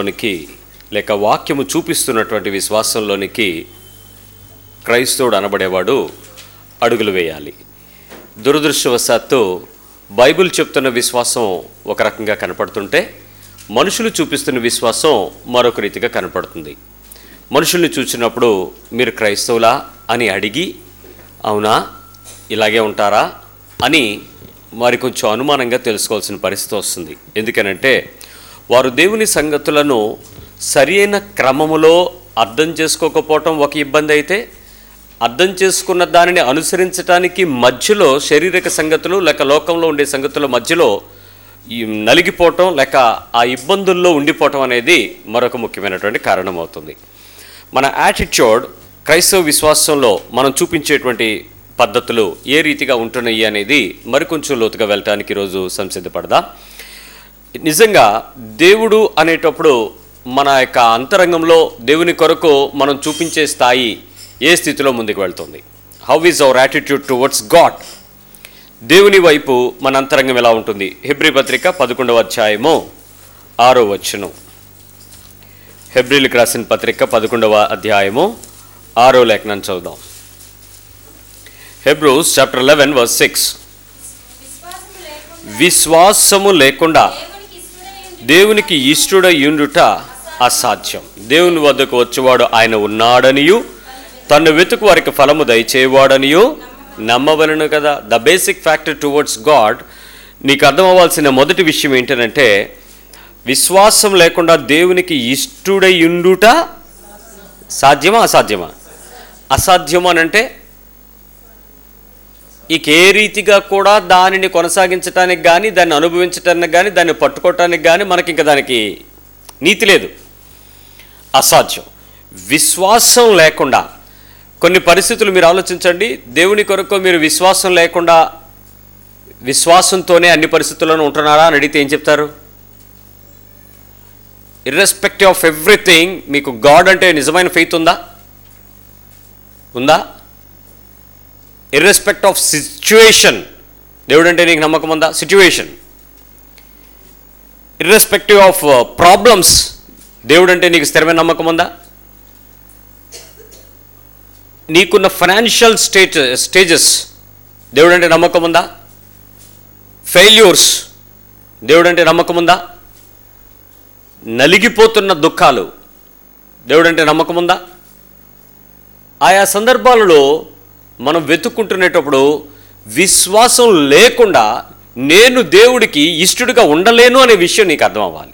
లోనికి లేక వాక్యము చూపిస్తున్నటువంటి విశ్వాసంలోనికి క్రైస్తవుడు అనబడేవాడు అడుగులు వేయాలి దురదృష్టవశాత్తు బైబిల్ చెప్తున్న విశ్వాసం ఒక రకంగా కనపడుతుంటే మనుషులు చూపిస్తున్న విశ్వాసం మరొక రీతిగా కనపడుతుంది మనుషుల్ని చూసినప్పుడు మీరు క్రైస్తవులా అని అడిగి అవునా ఇలాగే ఉంటారా అని మరి కొంచెం అనుమానంగా తెలుసుకోవాల్సిన పరిస్థితి వస్తుంది ఎందుకనంటే వారు దేవుని సంగతులను సరియైన క్రమములో అర్థం చేసుకోకపోవటం ఒక ఇబ్బంది అయితే అర్థం చేసుకున్న దానిని అనుసరించడానికి మధ్యలో శారీరక సంగతులు లేక లోకంలో ఉండే సంగతుల మధ్యలో ఈ నలిగిపోవటం లేక ఆ ఇబ్బందుల్లో ఉండిపోవటం అనేది మరొక ముఖ్యమైనటువంటి కారణం అవుతుంది మన యాటిట్యూడ్ క్రైస్తవ విశ్వాసంలో మనం చూపించేటువంటి పద్ధతులు ఏ రీతిగా ఉంటున్నాయి అనేది మరికొంచెం లోతుగా వెళ్ళటానికి ఈరోజు సంసిద్ధపడదాం నిజంగా దేవుడు అనేటప్పుడు మన యొక్క అంతరంగంలో దేవుని కొరకు మనం చూపించే స్థాయి ఏ స్థితిలో ముందుకు వెళ్తుంది how is our attitude towards God దేవుని వైపు మన అంతరంగం ఎలా ఉంటుంది హెబ్రి పత్రిక పదకొండవ అధ్యాయము ఆరో వచ్చును హెబ్రిల్కి రాసిన పత్రిక పదకొండవ అధ్యాయము ఆరో లేఖనం చదువుదాం Hebrews chapter eleven verse six విశ్వాసము లేకుండా విశ్వాసము లేకుండా దేవునికి ఇష్టడై దేవునికి ఇష్టడై ఉండుట ఉండుట అసాధ్యం దేవుని వద్దకు వచ్చేవాడు ఆయన ఉన్నాడనియు తను వెతుకు వారికి ఫలము దయచేవాడనియు నమ్మవలను కదా the basic factor towards God నీకు అర్థం అవ్వాల్సిన మొదటి విషయం ఏంటంటే విశ్వాసం లేకుండా దేవునికి ఇష్టుడై ఉండుట సాధ్యమా అసాధ్యమా అసాధ్యం అని అంటే ఇక ఏ రీతిగా కూడా దానిని కొనసాగించడానికి కానీ దాన్ని అనుభవించటానికి కానీ దాన్ని పట్టుకోవటానికి కానీ మనకి ఇంకా దానికి నీతి లేదు అసాధ్యం విశ్వాసం లేకుండా కొన్ని పరిస్థితులు మీరు ఆలోచించండి దేవుని కొరకు మీరు విశ్వాసం లేకుండా విశ్వాసంతోనే అన్ని పరిస్థితుల్లోనూ ఉంటున్నారా అని అడిగితే ఏం చెప్తారు ఇర్రెస్పెక్టివ్ ఆఫ్ ఎవ్రీథింగ్ మీకు గాడ్ అంటే నిజమైన ఫెయిత్ ఉందా ఉందా ఇర్రెస్పెక్ట్ ఆఫ్ సిచ్యువేషన్ దేవుడు అంటే నీకు నమ్మకం ఉందా సిచ్యువేషన్ ఇర్రెస్పెక్టివ్ ఆఫ్ ప్రాబ్లమ్స్ దేవుడు అంటే నీకు స్థిరమైన నమ్మకం ఉందా నీకున్న ఫైనాన్షియల్ స్టేట్ స్టేజెస్ దేవుడు అంటే నమ్మకం ఉందా ఫెయిల్యూర్స్ దేవుడు అంటే నమ్మకం ఉందా నలిగిపోతున్న దుఃఖాలు దేవుడు అంటే నమ్మకం ఉందా ఆయా సందర్భాలలో మనం వెతుక్కుంటునేటప్పుడు విశ్వాసం లేకుండా నేను దేవుడికి ఇష్టడుగా ఉండలేను అనే విషయం నీకు అర్థం అవ్వాలి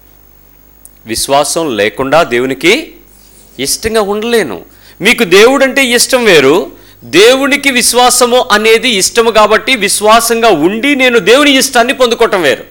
విశ్వాసం లేకుండా దేవునికి ఇష్టంగా ఉండలేను మీకు దేవుడు అంటే ఇష్టం వేరు దేవునికి విశ్వాసము అనేది ఇష్టము కాబట్టి విశ్వాసంగా ఉండి నేను దేవుని ఇష్టాన్ని పొందుకోవటం వేరు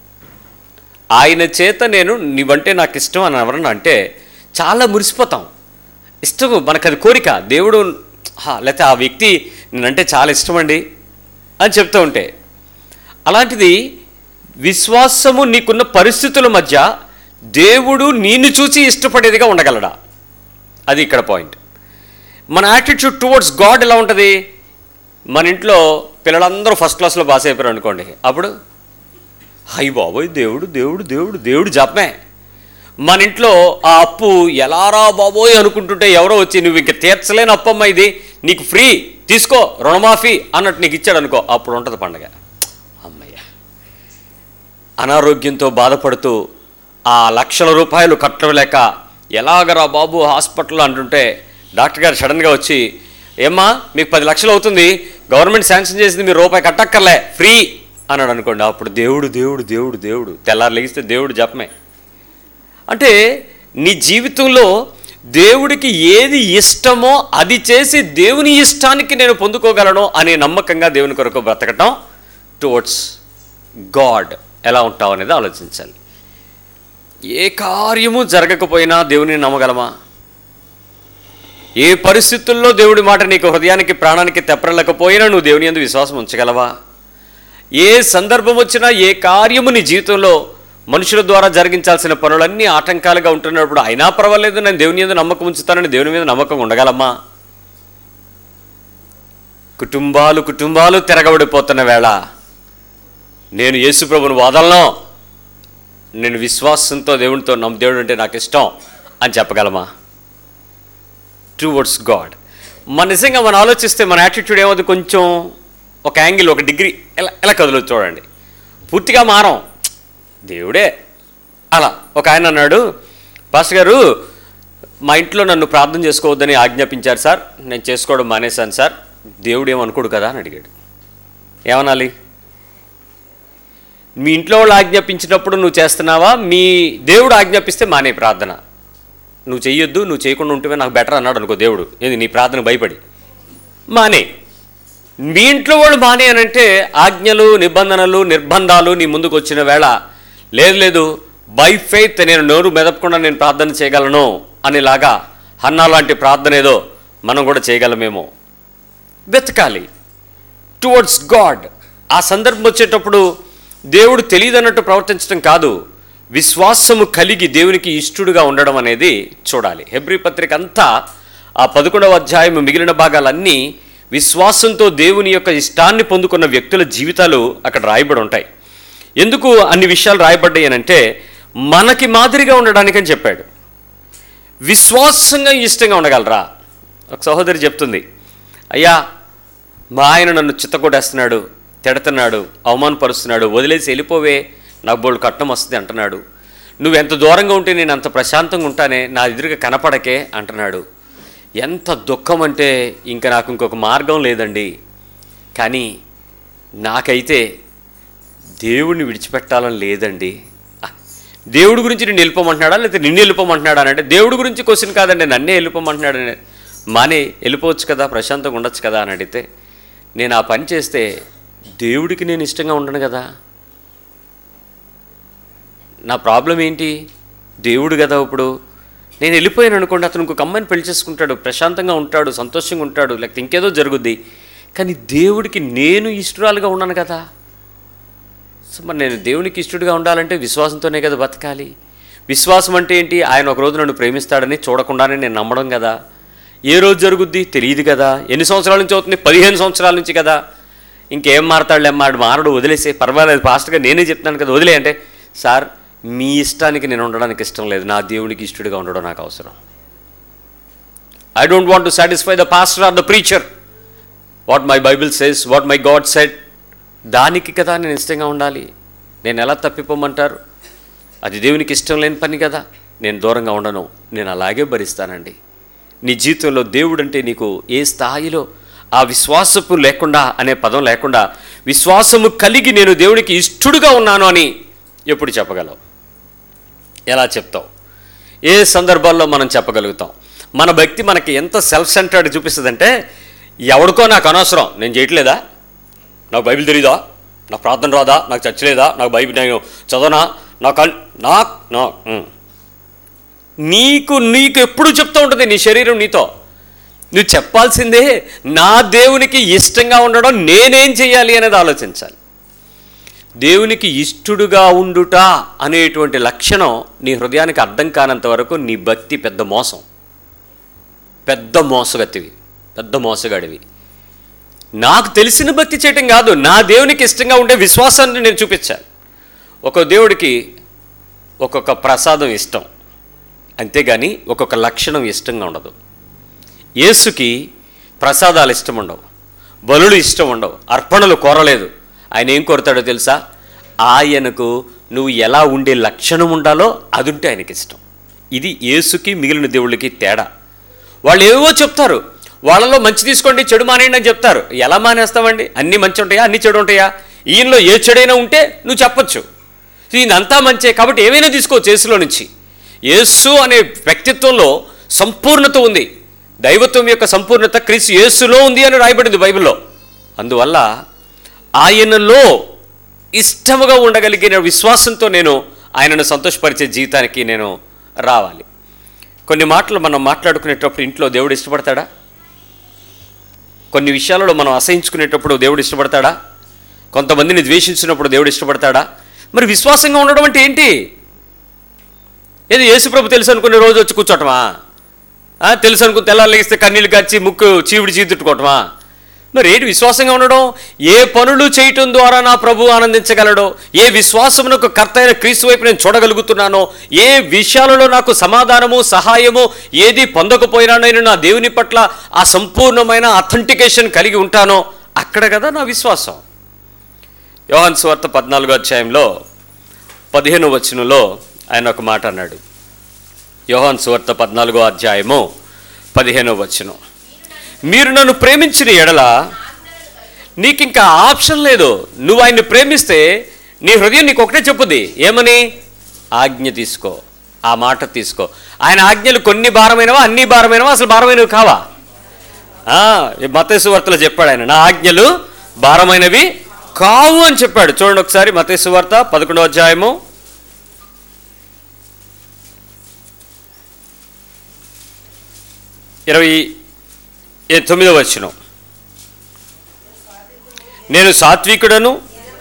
ఆయన చేత నేను నీవంటే నాకు ఇష్టం అని ఎవరన్నా అంటే చాలా మురిసిపోతాం ఇష్టం మనకు అది కోరిక దేవుడు హా, లేకపోతే ఆ వ్యక్తి నేనంటే చాలా ఇష్టమండి అని చెప్తూ ఉంటే అలాంటిది విశ్వాసము నీకున్న పరిస్థితుల మధ్య దేవుడు నిన్ను చూసి ఇష్టపడేదిగా ఉండగలడా అది ఇక్కడ పాయింట్ మన యాటిట్యూడ్ టువర్డ్స్ గాడ్ ఎలా ఉంటుంది మన ఇంట్లో పిల్లలందరూ ఫస్ట్ క్లాస్లో పాస్ అయిపోయారు అనుకోండి అప్పుడు హై బాబోయ్ దేవుడు దేవుడు దేవుడు దేవుడు జపమే మన ఇంట్లో ఆ అప్పు ఎలారా బాబోయ్ అనుకుంటుంటే ఎవరో వచ్చి నువ్వు ఇంక తీర్చలేని అప్పమ్మ ఇది నీకు ఫ్రీ తీసుకో రుణమాఫీ అన్నట్టు నీకు ఇచ్చాడు అనుకో అప్పుడు ఉంటుంది పండగ అమ్మయ్య అనారోగ్యంతో బాధపడుతూ ఆ లక్షల రూపాయలు కట్టలేక ఎలాగరా బాబు హాస్పిటల్ అంటుంటే డాక్టర్ గారు సడన్గా వచ్చి ఏమ్మా మీకు పది లక్షలు అవుతుంది గవర్నమెంట్ శాంక్షన్ చేసింది మీరు రూపాయి కట్టక్కర్లే ఫ్రీ అన్నాడు అనుకోండి అప్పుడు దేవుడు దేవుడు దేవుడు దేవుడు తెల్లారు లెగిస్తే దేవుడు జపమే అంటే నీ జీవితంలో దేవుడికి ఏది ఇష్టమో అది చేసి దేవుని ఇష్టానికి నేను పొందుకోగలను అనే నమ్మకంగా దేవుని కొరకు బ్రతకటం టువర్డ్స్ గాడ్ ఎలా ఉంటావు అనేది ఆలోచించాలి ఏ కార్యము జరగకపోయినా దేవుని నమ్మగలమా ఏ పరిస్థితుల్లో దేవుడి మాట నీకు హృదయానికి ప్రాణానికి తెప్పరలేకపోయినా నువ్వు దేవుని యందు విశ్వాసం ఉంచగలవా ఏ సందర్భం వచ్చినా ఏ కార్యము నీ జీవితంలో మనుషుల ద్వారా జరిగించాల్సిన పనులన్నీ ఆటంకాలుగా ఉంటున్నప్పుడు అయినా పర్వాలేదు నేను దేవుని మీద నమ్మకం ఉంచుతానని దేవుని మీద నమ్మకం ఉండగలమా కుటుంబాలు కుటుంబాలు తిరగబడిపోతున్న వేళ నేను యేసుప్రభుని వదలను నేను విశ్వాసంతో దేవునితో నమ్మ దేవుడు అంటే నాకు ఇష్టం అని చెప్పగలమా టువర్డ్స్ గాడ్ మన నిజంగా మనం ఆలోచిస్తే మన యాటిట్యూడ్ ఏమవుతుంది కొంచెం ఒక యాంగిల్ ఒక డిగ్రీ ఎలా ఎలా కదులు చూడండి పూర్తిగా మారం దేవుడే అలా ఒక ఆయన అన్నాడు పాస్టర్ గారు మా ఇంట్లో నన్ను ప్రార్థన చేసుకోవద్దని ఆజ్ఞాపించారు సార్ నేను చేసుకోవడం మానేశాను సార్ దేవుడు ఏమనుకోడు కదా అని అడిగాడు ఏమనాలి మీ ఇంట్లో వాళ్ళు ఆజ్ఞాపించినప్పుడు నువ్వు చేస్తున్నావా మీ దేవుడు ఆజ్ఞాపిస్తే మానే ప్రార్థన నువ్వు చెయ్యొద్దు నువ్వు చేయకుండా ఉంటే నాకు బెటర్ అన్నాడు అనుకో దేవుడు ఏంది నీ ప్రార్థన భయపడి మానే మీ ఇంట్లో వాళ్ళు మానే అని అంటే ఆజ్ఞలు నిబంధనలు నిర్బంధాలు నీ ముందుకు వచ్చిన వేళ లేదు లేదు బై ఫెయిత్ నేను నోరు మెదపకుండా నేను ప్రార్థన చేయగలను అనేలాగా హన్నా లాంటి ప్రార్థన ఏదో మనం కూడా చేయగలమేమో వెతకాలి టువర్డ్స్ గాడ్ ఆ సందర్భం వచ్చేటప్పుడు దేవుడు తెలియదన్నట్టు ప్రవర్తించడం కాదు విశ్వాసము కలిగి దేవునికి ఇష్టడుగా ఉండడం అనేది చూడాలి హెబ్రి పత్రిక అంతా ఆ పదకొండవ అధ్యాయం మిగిలిన భాగాలన్నీ విశ్వాసంతో దేవుని యొక్క ఇష్టాన్ని పొందుకున్న వ్యక్తుల జీవితాలు అక్కడ రాయబడి ఉంటాయి ఎందుకు అన్ని విషయాలు రాయబడ్డాయి అని అంటే మనకి మాదిరిగా ఉండడానికని చెప్పాడు విశ్వాసంగా ఇష్టంగా ఉండగలరా ఒక సహోదరి చెప్తుంది అయ్యా మా ఆయన నన్ను చిత్తకొడేస్తున్నాడు తిడుతున్నాడు అవమానపరుస్తున్నాడు వదిలేసి వెళ్ళిపోవే నాకు బోళ్ళు కట్నం వస్తుంది అంటున్నాడు నువ్వు ఎంత దూరంగా ఉంటే నేను అంత ప్రశాంతంగా ఉంటానే నా ఎదురుగా కనపడకే అంటున్నాడు ఎంత దుఃఖం అంటే ఇంకా నాకు ఇంకొక మార్గం లేదండి కానీ నాకైతే దేవుడిని విడిచిపెట్టాలని లేదండి దేవుడి గురించి నిన్ను వెళ్ళిపోమంటున్నాడా లేకపోతే నిన్ను వెళ్ళిపోమంటున్నాడా అని అంటే దేవుడి గురించి క్వశ్చన్ కాదండి నన్నే వెళ్ళిపోమంటున్నాడని మానే వెళ్ళిపోవచ్చు కదా ప్రశాంతంగా ఉండొచ్చు కదా అని అడిగితే నేను ఆ పని చేస్తే దేవుడికి నేను ఇష్టంగా ఉండను కదా నా ప్రాబ్లం ఏంటి దేవుడు కదా ఇప్పుడు నేను వెళ్ళిపోయాను అనుకోండి అతను ఇంకొక అమ్మాయిని పెళ్లి చేసుకుంటాడు ప్రశాంతంగా ఉంటాడు సంతోషంగా ఉంటాడు లేకపోతే ఇంకేదో జరుగుద్ది కానీ దేవుడికి నేను ఇష్టరాలుగా ఉన్నాను కదా సో మరి నేను దేవునికి ఇష్టడుగా ఉండాలంటే విశ్వాసంతోనే కదా బతకాలి విశ్వాసం అంటే ఏంటి ఆయన ఒక రోజు నన్ను ప్రేమిస్తాడని చూడకుండానే నేను నమ్మడం కదా ఏ రోజు జరుగుద్ది తెలియదు కదా ఎన్ని సంవత్సరాల నుంచి అవుతుంది పదిహేను సంవత్సరాల నుంచి కదా ఇంకేం మారతాడులే మాడు మారడు వదిలేసే పర్వాలేదు ఫాస్ట్గా నేనే చెప్తున్నాను కదా వదిలే అంటే సార్ మీ ఇష్టానికి నేను ఉండడానికి ఇష్టం లేదు నా దేవునికి ఇష్టడుగా ఉండడం నాకు అవసరం I don't want to satisfy the pastor or the preacher what my Bible says what my God said దానికి కదా నేను ఇష్టంగా ఉండాలి నేను ఎలా తప్పిపోమంటారు అది దేవునికి ఇష్టం లేని పని కదా నేను దూరంగా ఉండను నేను అలాగే భరిస్తానండి నీ జీవితంలో దేవుడు అంటే నీకు ఏ స్థాయిలో ఆ విశ్వాసపు లేకుండా అనే పదం లేకుండా విశ్వాసము కలిగి నేను దేవునికి ఇష్టడుగా ఉన్నాను అని ఎప్పుడు చెప్పగలవు ఎలా చెప్తావు ఏ సందర్భాల్లో మనం చెప్పగలుగుతాం మన భక్తి మనకి ఎంత సెల్ఫ్ సెంటర్డ్ చూపిస్తుందంటే ఎవడికో నాకు అనవసరం నేను చేయట్లేదా నాకు బైబిల్ తెలీదా నాకు ప్రార్థన రాదా నాకు చచ్చలేదా నాకు బైబిల్ నేను చదవనా నాకు అన్- నాకు నా ఉమ్. నీకు నీకు ఎప్పుడు చెప్తూ ఉంటుంది నీ శరీరం నీతో నువ్వు చెప్పాల్సిందే నా దేవునికి ఇష్టంగా ఉండడం నేనేం చేయాలి అనేది ఆలోచించాలి దేవునికి ఇష్టడుగా ఉండుట అనేటువంటి లక్షణం నీ హృదయానికి అర్థం కానంత వరకు నీ భక్తి పెద్ద మోసం పెద్ద మోసగత్తివి పెద్ద మోసగాడివి నాకు తెలిసిన భక్తి చేయటం కాదు నా దేవునికి ఇష్టంగా ఉండే విశ్వాసాన్ని నేను చూపించాను ఒక దేవుడికి ఒక్కొక్క ప్రసాదం ఇష్టం అంతేగాని ఒక్కొక్క లక్షణం ఇష్టంగా ఉండదు యేసుకి ప్రసాదాలు ఇష్టం ఉండవు బలులు ఇష్టం ఉండవు అర్పణలు కోరలేదు ఆయన ఏం కోరుతాడో తెలుసా ఆయనకు నువ్వు ఎలా ఉండే లక్షణం ఉండాలో అది ఉంటే ఆయనకి ఇష్టం ఇది యేసుకి మిగిలిన దేవుళ్ళకి తేడా వాళ్ళు ఏవో చెప్తారు వాళ్ళలో మంచి తీసుకోండి చెడు మానేయండి అని చెప్తారు ఎలా మానేస్తామండి అన్నీ మంచి ఉంటాయా అన్ని చెడు ఉంటాయా ఈయనలో ఏ చెడైనా ఉంటే నువ్వు చెప్పొచ్చు ఈయనంతా మంచే కాబట్టి ఏమైనా తీసుకోవచ్చు యేసులో నుంచి యేసు అనే వ్యక్తిత్వంలో సంపూర్ణత ఉంది దైవత్వం యొక్క సంపూర్ణత క్రీస్తు యేసులో ఉంది అని రాయబడింది బైబిల్లో అందువల్ల ఆయనలో ఇష్టముగా ఉండగలిగిన విశ్వాసంతో నేను ఆయనను సంతోషపరిచే జీవితానికి నేను రావాలి కొన్ని మాటలు మనం మాట్లాడుకునేటప్పుడు ఇంట్లో దేవుడు ఇష్టపడతాడా కొన్ని విషయాలలో మనం అసహించుకునేటప్పుడు దేవుడు ఇష్టపడతాడా కొంతమందిని ద్వేషించినప్పుడు దేవుడు ఇష్టపడతాడా మరి విశ్వాసంగా ఉండడం అంటే ఏంటి ఏది యేసుప్రభు తెలుసు అనుకునే రోజు వచ్చి కూర్చోటమా ఆ, తెలుసు అనుకుని తెల్లారు లెగిస్తే కన్నీళ్ళు గచ్చి ముక్కు చీవిడి చీదుట్టుకోవటమా మరి ఏంటి విశ్వాసంగా ఉండడం ఏ పనులు చేయటం ద్వారా నా ప్రభు ఆనందించగలడో ఏ విశ్వాసమునకు కర్త అయిన క్రీస్తు వైపు నేను చూడగలుగుతున్నానో ఏ విషయాలలో నాకు సమాధానము సహాయము ఏది పొందకపోయినా నేను నా దేవుని పట్ల ఆ సంపూర్ణమైన అథెంటికేషన్ కలిగి ఉంటానో అక్కడ కదా నా విశ్వాసం యోహాన్ స్వార్త పద్నాలుగో అధ్యాయంలో పదిహేను వచనంలో ఆయన ఒక మాట అన్నాడు యోహాన్ సువార్త పద్నాలుగో అధ్యాయము పదిహేనో వచనం మీరు నన్ను ప్రేమించిన ఎడల నీకు ఇంకా ఆప్షన్ లేదు నువ్వు ఆయన్ని ప్రేమిస్తే నీ హృదయం నీకు ఒకటే చెప్పుద్ది ఏమని ఆజ్ఞ తీసుకో ఆ మాట తీసుకో ఆయన ఆజ్ఞలు కొన్ని భారమైనవా అన్ని భారమైనవా అసలు భారమైనవి కావా మతేసు వార్తలో చెప్పాడు ఆయన నా ఆజ్ఞలు భారమైనవి కావు అని చెప్పాడు చూడండి ఒకసారి మతేసు వార్త పదకొండవ అధ్యాయము ఇరవై ఏ- తొమ్మిదవ వచనం నేను సాత్వికుడను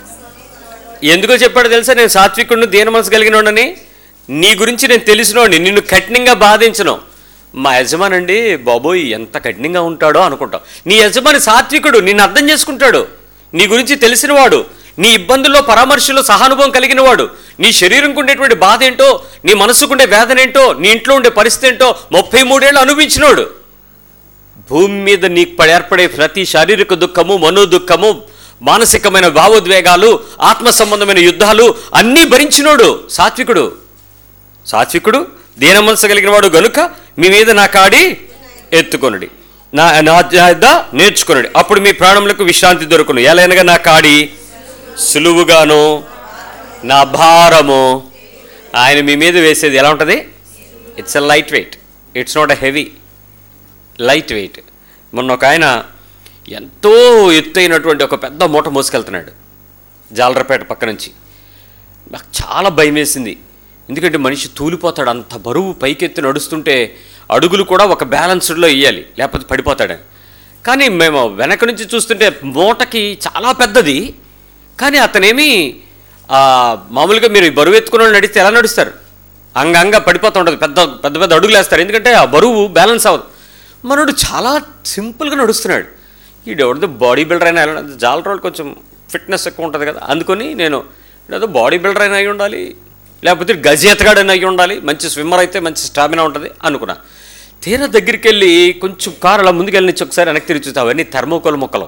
ఎందుకో చెప్పాడు తెలుసా నేను సాత్వికుడిని దేని మనసు కలిగినోడని నీ గురించి నేను తెలిసినోడిని నిన్ను కఠినంగా బాధించను మా యజమానండి బాబోయ్ ఎంత కఠినంగా ఉంటాడో అనుకుంటావు నీ యజమాని సాత్వికుడు నిన్ను అర్థం చేసుకుంటాడు నీ గురించి తెలిసినవాడు నీ ఇబ్బందుల్లో పరామర్శలో సహానుభవం కలిగినవాడు నీ శరీరంకు ఉండేటువంటి బాధ ఏంటో నీ మనసుకుండే వేదన ఏంటో నీ ఇంట్లో ఉండే పరిస్థితి ఏంటో ముప్పై మూడేళ్ళు అనుభవించినోడు భూమి మీద నీకు పడి ఏర్పడే ప్రతి శారీరక దుఃఖము మనో దుఃఖము మానసికమైన భావోద్వేగాలు ఆత్మ సంబంధమైన యుద్ధాలు అన్నీ భరించినోడు సాత్వికుడు సాత్వికుడు దీన మనసు కలిగిన వాడు గనుక మీ మీద నా కాడి ఎత్తుకొనుడి నా నా యొద్ద నేర్చుకొనుడి అప్పుడు మీ ప్రాణములకు విశ్రాంతి దొరుకును ఎలాగనగా నా కాడి సులువుగాను నా భారము ఆయన మీ మీద వేసేది ఎలా ఉంటుంది it's a light weight it's not a heavy light weight మొన్న ఒక ఆయన ఎంతో ఎత్తైనటువంటి ఒక పెద్ద మూట మోసుకెళ్తున్నాడు జాలరపేట పక్క నుంచి నాకు చాలా భయం వేసింది ఎందుకంటే మనిషి తూలిపోతాడు అంత బరువు పైకెత్తి నడుస్తుంటే అడుగులు కూడా ఒక బ్యాలెన్స్డ్లో వేయాలి లేకపోతే పడిపోతాడని కానీ మేము వెనక నుంచి చూస్తుంటే మూటకి చాలా పెద్దది కానీ అతనేమి ఆ, మామూలుగా మీరు ఈ బరువు ఎత్తుకున్న వాళ్ళు నడిస్తే ఎలా నడుస్తారు అంగంగ పడిపోతూ ఉంటుంది పెద్ద పెద్ద పెద్ద అడుగులు వేస్తారు ఎందుకంటే ఆ బరువు బ్యాలెన్స్ అవ్వదు మనోడు చాలా సింపుల్గా నడుస్తున్నాడు ఈడెవరిదో బాడీ బిల్డర్ అయినా ఎలా జాల రోడ్ కొంచెం ఫిట్నెస్ ఎక్కువ ఉంటుంది కదా అందుకొని నేను ఏదో బాడీ బిల్డర్ అయినా అయి ఉండాలి లేకపోతే గజేతగాడైనా అయి ఉండాలి మంచి స్విమ్మర్ అయితే మంచి స్టామినా ఉంటుంది అనుకున్నా తీరా దగ్గరికి వెళ్ళి కొంచెం కారు అలా ముందుకు వెళ్ళి ఒకసారి వెనక్కి తిరిగి చూస్తే అవన్నీ థర్మోకోల్ మొక్కలు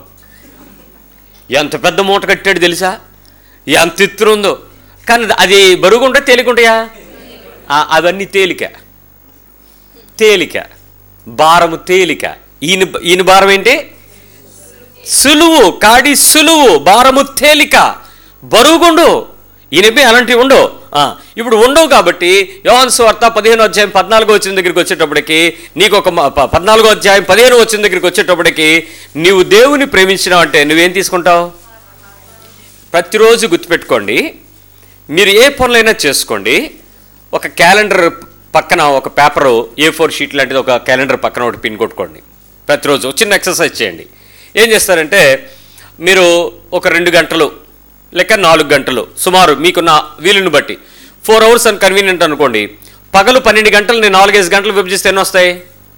ఎంత పెద్ద మూట కట్టాడు తెలుసా ఎంత ఎత్తున ఉందో కానీ అది బరుగుంటా తేలికుంటాయా ఆ, అవన్నీ తేలిక తేలిక భారము తేలిక ఈయన ఈయన భారం ఏంటి సులువు కాడి సులువు భారము తేలిక బరువుగుండు ఈయనపై అలాంటివి ఉండవు ఆ, ఇప్పుడు ఉండవు కాబట్టి యోహాన్ సువార్త పదిహేను అధ్యాయం పద్నాలుగో వచ్చిన దగ్గరికి వచ్చేటప్పటికి నీకు ఒక మ- ప- పద్నాలుగో అధ్యాయం పదిహేను వచ్చిన దగ్గరికి వచ్చేటప్పటికి నీవు దేవుని ప్రేమించినావు అంటే నువ్వేం తీసుకుంటావు ప్రతిరోజు గుర్తుపెట్టుకోండి మీరు ఏ పనులైనా చేసుకోండి ఒక క్యాలెండర్ పక్కన ఒక పేపరు ఏ ఫోర్ షీట్ లాంటిది ఒక క్యాలెండర్ పక్కన ఒకటి పిన్ కొట్టుకోండి ప్రతిరోజు ఒక చిన్న ఎక్సర్సైజ్ చేయండి ఏం చేస్తారంటే మీరు ఒక రెండు గంటలు లేక నాలుగు గంటలు సుమారు మీకున్న వీలుని బట్టి ఫోర్ అవర్స్ అని కన్వీనియంట్ అనుకోండి పగలు పన్నెండు గంటలు నేను నాలుగైదు గంటలు విభజిస్తే ఎన్ని వస్తాయి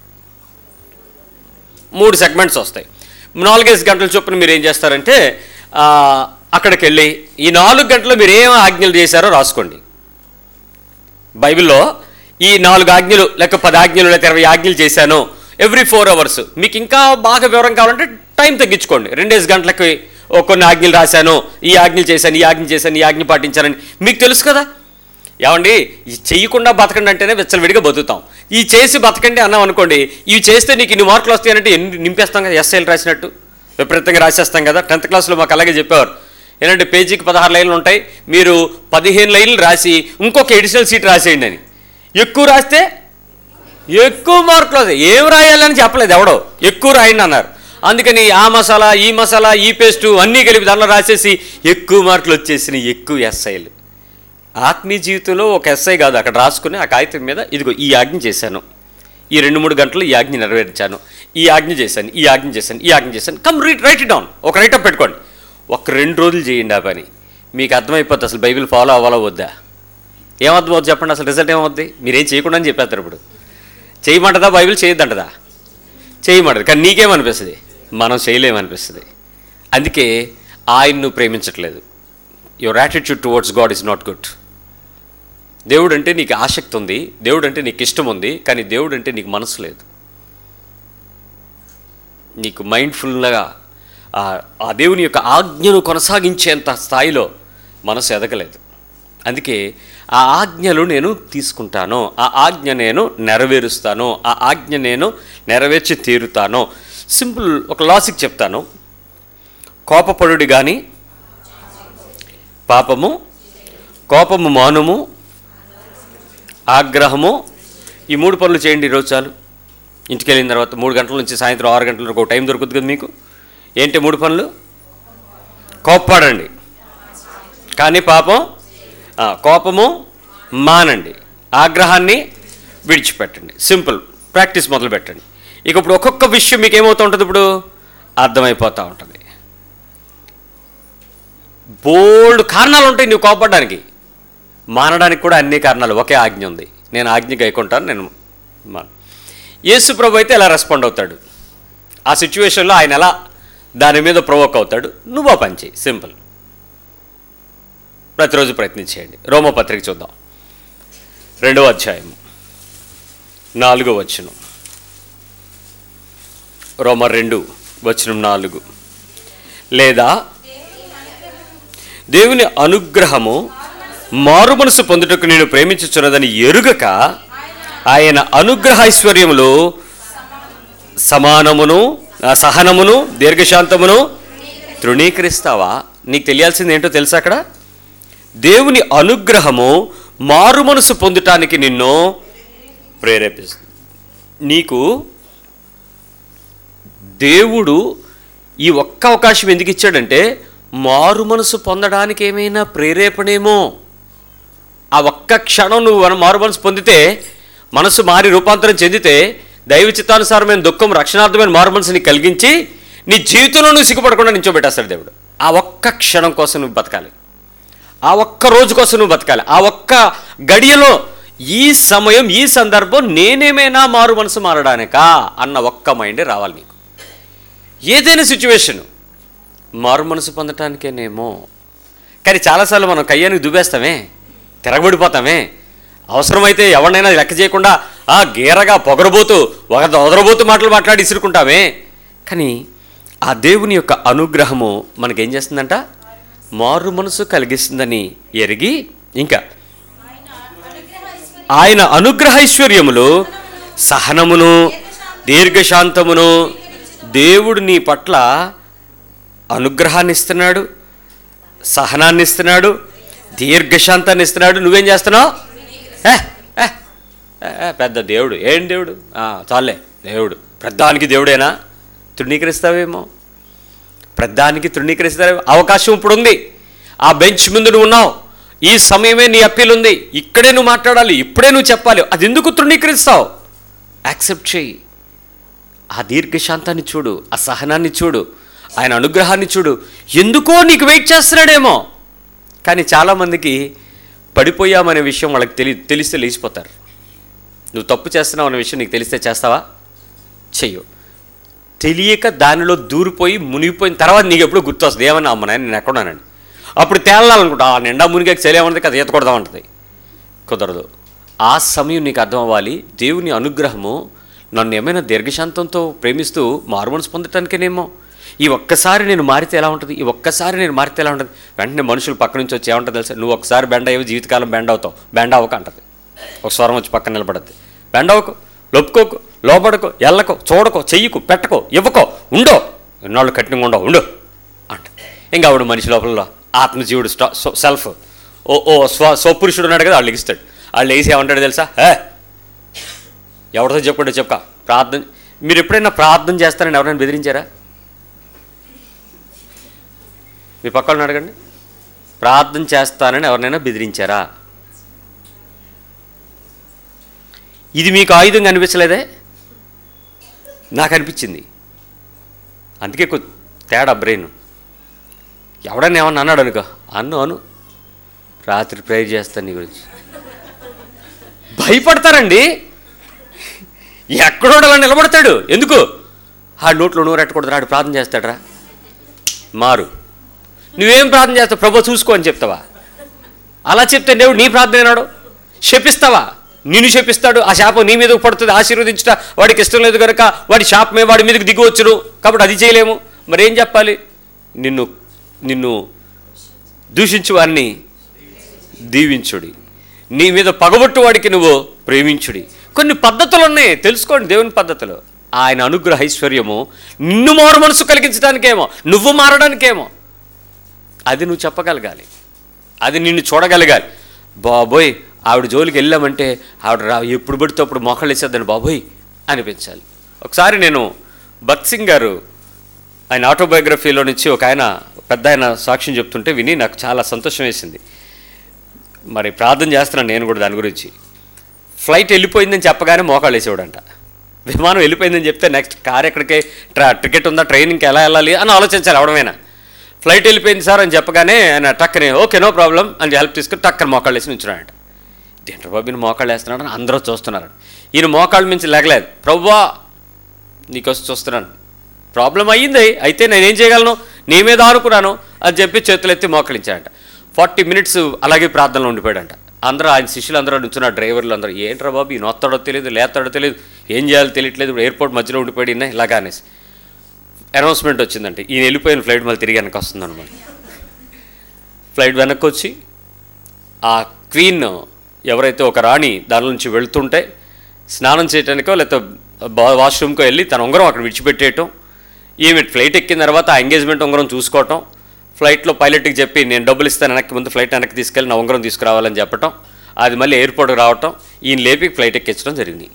మూడు సెగ్మెంట్స్ వస్తాయి నాలుగైదు గంటల చొప్పున మీరు ఏం చేస్తారంటే ఆ, అక్కడికి వెళ్ళి ఈ నాలుగు గంటలు మీరు ఏం ఆజ్ఞలు చేశారో రాసుకోండి బైబిల్లో ఈ నాలుగు ఆజ్ఞలు లేక పది ఆజ్ఞలు లేక ఇరవై ఆజ్ఞలు చేశాను ఎవ్రీ ఫోర్ అవర్స్ మీకు ఇంకా బాగా వివరం కావాలంటే టైం తగ్గించుకోండి రెండేసి గంటలకి ఓ కొన్ని ఆజ్ఞలు రాశాను ఈ ఆజ్ఞలు చేశాను ఈ ఆజ్ఞ చేశాను ఈ ఆజ్ఞ పాటించానని మీకు తెలుసు కదా ఏమండి ఈ చెయ్యకుండా బతకండి అంటేనే విచ్చలవిడిగా బతుకుతాం ఈ చేసి బతకండి అన్నాం అనుకోండి ఇవి చేస్తే నీకు ఇన్ని మార్కులు వస్తాయంటే ఎన్ని నింపేస్తాం కదా ఎస్ఐలు రాసినట్టు విపరీతంగా రాసేస్తాం కదా టెన్త్ క్లాస్లో మాకు అలాగే చెప్పేవారు ఏంటంటే పేజీకి పదహారు లైన్లు ఉంటాయి మీరు పదిహేను లైన్లు రాసి ఇంకొక ఎడిషనల్ సీట్ రాసేయండి అని ఎక్కువ రాస్తే ఎక్కువ మార్కులు వస్తాయి ఏం రాయాలని చెప్పలేదు ఎవడో ఎక్కువ రాయండి అన్నారు అందుకని ఆ మసాలా ఈ మసాలా ఈ పేస్టు అన్నీ కలిపి దానిలో రాసేసి ఎక్కువ మార్కులు వచ్చేసినాయి ఎక్కువ ఎస్ఐలు ఆత్మీయ జీవితంలో ఒక ఎస్ఐ కాదు అక్కడ రాసుకుని ఆ కాగితం మీద ఇదిగో ఈ ఆజ్ఞ చేశాను ఈ రెండు మూడు గంటలు ఈ ఆజ్ఞ నెరవేర్చాను ఈ ఆజ్ఞ చేశాను ఈ ఆజ్ఞ చేశాను ఈ ఆజ్ఞ చేశాను come read write it down ఒక రైటప్ పెట్టుకోండి ఒక రెండు రోజులు చేయండి ఆ పని మీకు అర్థమైపోతుంది అసలు బైబిల్ ఫాలో అవ్వాలా వద్దా ఏమర్థం అవుతుంది చెప్పండి అసలు రిజల్ట్ ఏమవుద్ది మీరేం చేయకుండా అని చెప్పేస్తారు ఇప్పుడు చేయమంటదా బైబిల్ చేయొద్దంటదా చేయమంటది కానీ నీకేమనిపిస్తుంది మనం చేయలేమనిపిస్తుంది అందుకే ఆయన్ను ప్రేమించట్లేదు your attitude towards God is not good దేవుడు అంటే నీకు ఆసక్తి ఉంది దేవుడు అంటే నీకు ఇష్టం ఉంది కానీ దేవుడు అంటే నీకు మనసు లేదు నీకు మైండ్ఫుల్గా ఆ దేవుని యొక్క ఆజ్ఞను కొనసాగించేంత స్థాయిలో మనసు ఎదగలేదు అందుకే ఆ ఆజ్ఞలు నేను తీసుకుంటాను ఆ ఆజ్ఞ నేను నెరవేరుస్తాను ఆ ఆజ్ఞ నేను నెరవేర్చి తీరుతాను సింపుల్ ఒక లాజిక్ చెప్తాను కోపపడుడి కానీ పాపము కోపము మానుము ఆగ్రహము ఈ మూడు పనులు చేయండి ఈరోజు చాలు ఇంటికి వెళ్ళిన తర్వాత మూడు గంటల నుంచి సాయంత్రం ఆరు గంటల వరకు ఒక టైం దొరుకుతుంది కదా మీకు ఏంటి మూడు పనులు కోప్పడండి కానీ పాపం ఆ, కోపము మానండి ఆగ్రహాన్ని విడిచిపెట్టండి సింపుల్ ప్రాక్టీస్ మొదలు పెట్టండి ఇక ఇప్పుడు ఒక్కొక్క విషయం మీకు ఏమవుతూ ఉంటుంది ఇప్పుడు అర్థమైపోతూ ఉంటుంది బోల్డ్ కారణాలు ఉంటాయి నువ్వు కోపడడానికి మానడానికి కూడా అన్ని కారణాలు ఒకే ఆజ్ఞ ఉంది నేను ఆజ్ఞ గైకుంటాను నేను మాను యేసు ప్రభు అయితే ఎలా రెస్పాండ్ అవుతాడు ఆ సిచ్యువేషన్లో ఆయన ఎలా దాని మీద ప్రొవోక్ అవుతాడు నువ్వు ఆ పని చేయి సింపుల్ ప్రతిరోజు ప్రయత్నించేయండి రోమపత్రిక చూద్దాం రెండవ అధ్యాయం నాలుగో వచనం రోమ రెండు వచనం నాలుగు లేదా దేవుని అనుగ్రహము మారు మనసు పొందుటకు నేను ప్రేమించుచున్నదని ఎరుగక ఆయన అనుగ్రహ ఐశ్వర్యములు సమానమును ఆ సహనమును దీర్ఘశాంతమును తృణీకరిస్తావా నీకు తెలియాల్సింది ఏంటో తెలుసా అక్కడ దేవుని అనుగ్రహము మారు మనసు పొందటానికి నిన్ను ప్రేరేపిస్తుంది నీకు దేవుడు ఈ ఒక్క అవకాశం ఎందుకు ఇచ్చాడంటే మారు మనసు పొందడానికి ఏమైనా ప్రేరేపణేమో ఆ ఒక్క క్షణం నువ్వు మన మారు మనసు పొందితే మనసు మారి రూపాంతరం చెందితే దైవ చిత్తానుసారమైన దుఃఖం రక్షణార్థమైన మారు మనసుని కలిగించి నీ జీవితంలో నువ్వు సిగ్గుపడకుండా నించోబెట్టేస్తాడు దేవుడు ఆ ఒక్క క్షణం కోసం నువ్వు బతకాలి ఆ ఒక్క రోజు కోసం నువ్వు బతకాలి ఆ ఒక్క గడియలో ఈ సమయం ఈ సందర్భం నేనేమైనా మారు మనసు మారడానికా అన్న ఒక్క మైండే రావాలి నీకు ఏదైనా సిచ్యువేషన్ మారు మనసు పొందటానికేనేమో కానీ చాలాసార్లు మనం కయ్యానికి దుబ్బేస్తామే తిరగబడిపోతామే అవసరమైతే ఎవరినైనా లెక్క చేయకుండా ఆ గీరగా పొగరబోతూ ఒక వదరబోతూ మాటలు మాట్లాడి ఇసురుకుంటామే కానీ ఆ దేవుని యొక్క అనుగ్రహము మనకేం చేస్తుందంట మారు మనసు కలిగిస్తుందని ఎరిగి ఇంకా ఆయన అనుగ్రహైశ్వర్యములు సహనమును దీర్ఘశాంతమును దేవుడు నీ పట్ల అనుగ్రహాన్ని ఇస్తున్నాడు సహనాన్ని ఇస్తున్నాడు దీర్ఘశాంతాన్ని ఇస్తున్నాడు నువ్వేం చేస్తున్నావు ఏ, ఏ, ఏ, ఏ, పెద్ద దేవుడు ఏం దేవుడు ఆ, చాలే దేవుడు ప్రధానికి దేవుడేనా తృణీకరిస్తావేమో ప్రధానికి తృణీకరిస్తారే అవకాశం ఇప్పుడు ఉంది ఆ బెంచ్ ముందు నువ్వు ఉన్నావు ఈ సమయమే నీ అప్పీల్ ఉంది ఇక్కడే నువ్వు మాట్లాడాలి ఇప్పుడే నువ్వు చెప్పాలి అది ఎందుకు తృణీకరిస్తావు యాక్సెప్ట్ చేయి ఆ దీర్ఘశాంతాన్ని చూడు ఆ సహనాన్ని చూడు ఆయన అనుగ్రహాన్ని చూడు ఎందుకో నీకు వెయిట్ చేస్తున్నాడేమో కానీ చాలామందికి పడిపోయామనే విషయం వాళ్ళకి తెలి తెలిస్తే లేచిపోతారు నువ్వు తప్పు చేస్తున్నావు అనే విషయం నీకు తెలిస్తే చేస్తావా చెయ్యు తెలియక దానిలో దూరిపోయి మునిగిపోయిన తర్వాత నీకు ఎప్పుడు గుర్తొస్తుంది ఏమన్నా అమ్మ నాయన నేను ఎక్కడున్నానండి అప్పుడు తేలాలనుకుంటా ఆ నిండా మునిగాక చలియామంటే కదా ఈత కొడదామంటది కుదరదు ఆ సమయం నీకు అర్థం అవ్వాలి దేవుని అనుగ్రహము నన్ను ఏమైనా దీర్ఘశాంతంతో ప్రేమిస్తూ మారుమనసు పొందటానికేనేమో ఈ ఒక్కసారి నేను మారితే ఎలా ఉంటుంది ఈ ఒక్కసారి నేను మారితే ఎలా ఉంటుంది వెంటనే మనుషులు పక్క నుంచి వచ్చి ఏమంటుంది తెలుసా నువ్వు ఒకసారి బెండ్ అయ్యవు జీవితకాలం బెండ్ అవుతావు బెండ్ అవ్వక అంటది ఒక స్వరం వచ్చి పక్కన నిలబడద్ది బెండ్ అవ్వకు లొప్పుకోకు లోపడకు ఎల్లకో చూడకో చెయ్యకు పెట్టకో ఇవ్వకో ఉండో ఎన్నాళ్ళు కఠినంగా ఉండవు ఉండు అంట ఇంకా ఆవిడ మనిషి లోపల ఆత్మజీవుడు స్టా సో- సెల్ఫ్ ఓ ఓ స్వ స్వపురుషుడు ఉన్నాడు కదా వాళ్ళు లెగిస్తాడు వాళ్ళు లేచి ఏమంటాడు తెలుసా హే ఎవరితో చెప్పాడో చెప్పక ప్రార్థన మీరు ఎప్పుడైనా ప్రార్థన చేస్తారని ఎవరైనా బెదిరించారా మీ పక్కన అడగండి ప్రార్థన చేస్తానని ఎవరినైనా బెదిరించారా ఇది మీకు ఆయుధంగా అనిపించలేదే నాకు అనిపించింది అందుకే కొ తేడా బ్రెయిన్ ఎవడన్నా ఏమన్నా అన్నాడు అనుకో అన్ను అను రాత్రి ప్రేయర్ చేస్తాను నీ గురించి భయపడతారండి ఎక్కడో అలా నిలబడతాడు ఎందుకు ఆ నోట్లో నూరెట్టకూడదు ఆడు ప్రార్థన చేస్తాడరా మారు నువ్వేం ప్రార్థన చేస్తావు ప్రభు చూసుకో అని చెప్తావా అలా చెప్తే దేవుడు నీ ప్రార్థన వినాడు శపిస్తావా నిన్ను శపిస్తాడు ఆ శాపం నీ మీదకు పడుతుంది ఆశీర్వదించుట వాడికి ఇష్టం లేదు కనుక వాడి శాపమే వాడి మీదకి దిగవచ్చును కాబట్టి అది చేయలేము మరి ఏం చెప్పాలి నిన్ను నిన్ను దూషించు వారిని దీవించుడి నీ మీద పగబొట్టు వాడికి నువ్వు ప్రేమించుడి కొన్ని పద్ధతులు ఉన్నాయి తెలుసుకోండి దేవుని పద్ధతులు ఆయన అనుగ్రహ ఐశ్వర్యము నిన్ను మారు మనసు కలిగించడానికేమో నువ్వు మారడానికేమో అది నువ్వు చెప్పగలగాలి అది నిన్ను చూడగలగాలి బాబోయ్ ఆవిడ జోలికి వెళ్ళామంటే ఆవిడ రా ఎప్పుడు పడితే అప్పుడు మొక్కలు వేసేద్దని బాబోయ్ అనిపించాలి ఒకసారి నేను భక్త్ సింగ్ గారు ఆయన ఆటోబయోగ్రఫీలో నుంచి ఒక ఆయన పెద్ద ఆయన సాక్ష్యం చెప్తుంటే విని నాకు చాలా సంతోషం వేసింది మరి ప్రార్థన చేస్తున్నాను నేను కూడా దాని గురించి ఫ్లైట్ వెళ్ళిపోయిందని చెప్పగానే మోకాళ్ళు వేసేవాడంట విమానం వెళ్ళిపోయిందని చెప్తే నెక్స్ట్ కార్ ఎక్కడికి ట్రా టికెట్ ఉందా ట్రైనింగ్కి ఎలా వెళ్ళాలి అని ఆలోచించాలి అవడమేనా ఫ్లైట్ వెళ్ళిపోయింది సార్ అని చెప్పగానే ఆయన టక్కనే ఓకే నో ప్రాబ్లం అని హెల్ప్ తీసుకుని టక్కన మోకాళ్ళు వేసి నుంచున్నాడంట దేంట్రా బాబు ఈయన మోకాళ్ళు వేస్తున్నాడు అని అందరూ చూస్తున్నారు ఈయన మోకాళ్ళ మించి లేగలేదు ప్రవ్వా నీకోసం చూస్తున్నాను ప్రాబ్లం అయ్యింది అయితే నేనేం చేయగలను నీ మీద ఆనుకున్నాను అని చెప్పి చేతులు ఎత్తి మోకలించాడంట ఫార్టీ మినిట్స్ అలాగే ప్రార్థనలో ఉండిపోయాడంట అందరూ ఆయన శిష్యులు అందరూ నుంచున్న డ్రైవర్లు అందరూ ఏంట్రా బాబు ఈయన వస్తాడో తెలియదు లేస్తాడో తెలియదు ఏం చేయాలో తెలియట్లేదు ఇప్పుడు ఎయిర్పోర్ట్ మధ్యలో ఉండిపోయాడు ఈయన ఇలాగా అనేసి అనౌన్స్మెంట్ వచ్చిందంటే ఈయన వెళ్ళిపోయిన ఫ్లైట్ మళ్ళీ తిరిగి వెనక్కి వస్తుంది అనమాట ఫ్లైట్ వెనక్కి వచ్చి ఆ క్వీన్ ఎవరైతే ఒక రాణి దాని నుంచి వెళ్తుంటే స్నానం చేయడానికో లేకపోతే బా- వాష్రూమ్కో వెళ్ళి తన ఉంగరం అక్కడ విడిచిపెట్టేయటం ఈమె ఫ్లైట్ ఎక్కిన తర్వాత ఆ ఎంగేజ్మెంట్ ఉంగరం చూసుకోవటం ఫ్లైట్లో పైలట్కి చెప్పి నేను డబ్బులు ఇస్తాను వెనక్కి ముందు ఫ్లైట్ వెనక్కి తీసుకెళ్ళి నా ఉంగరం తీసుకురావాలని చెప్పటం అది మళ్ళీ ఎయిర్పోర్ట్కి రావటం ఈయన లేపి ఫ్లైట్ ఎక్కించడం జరిగింది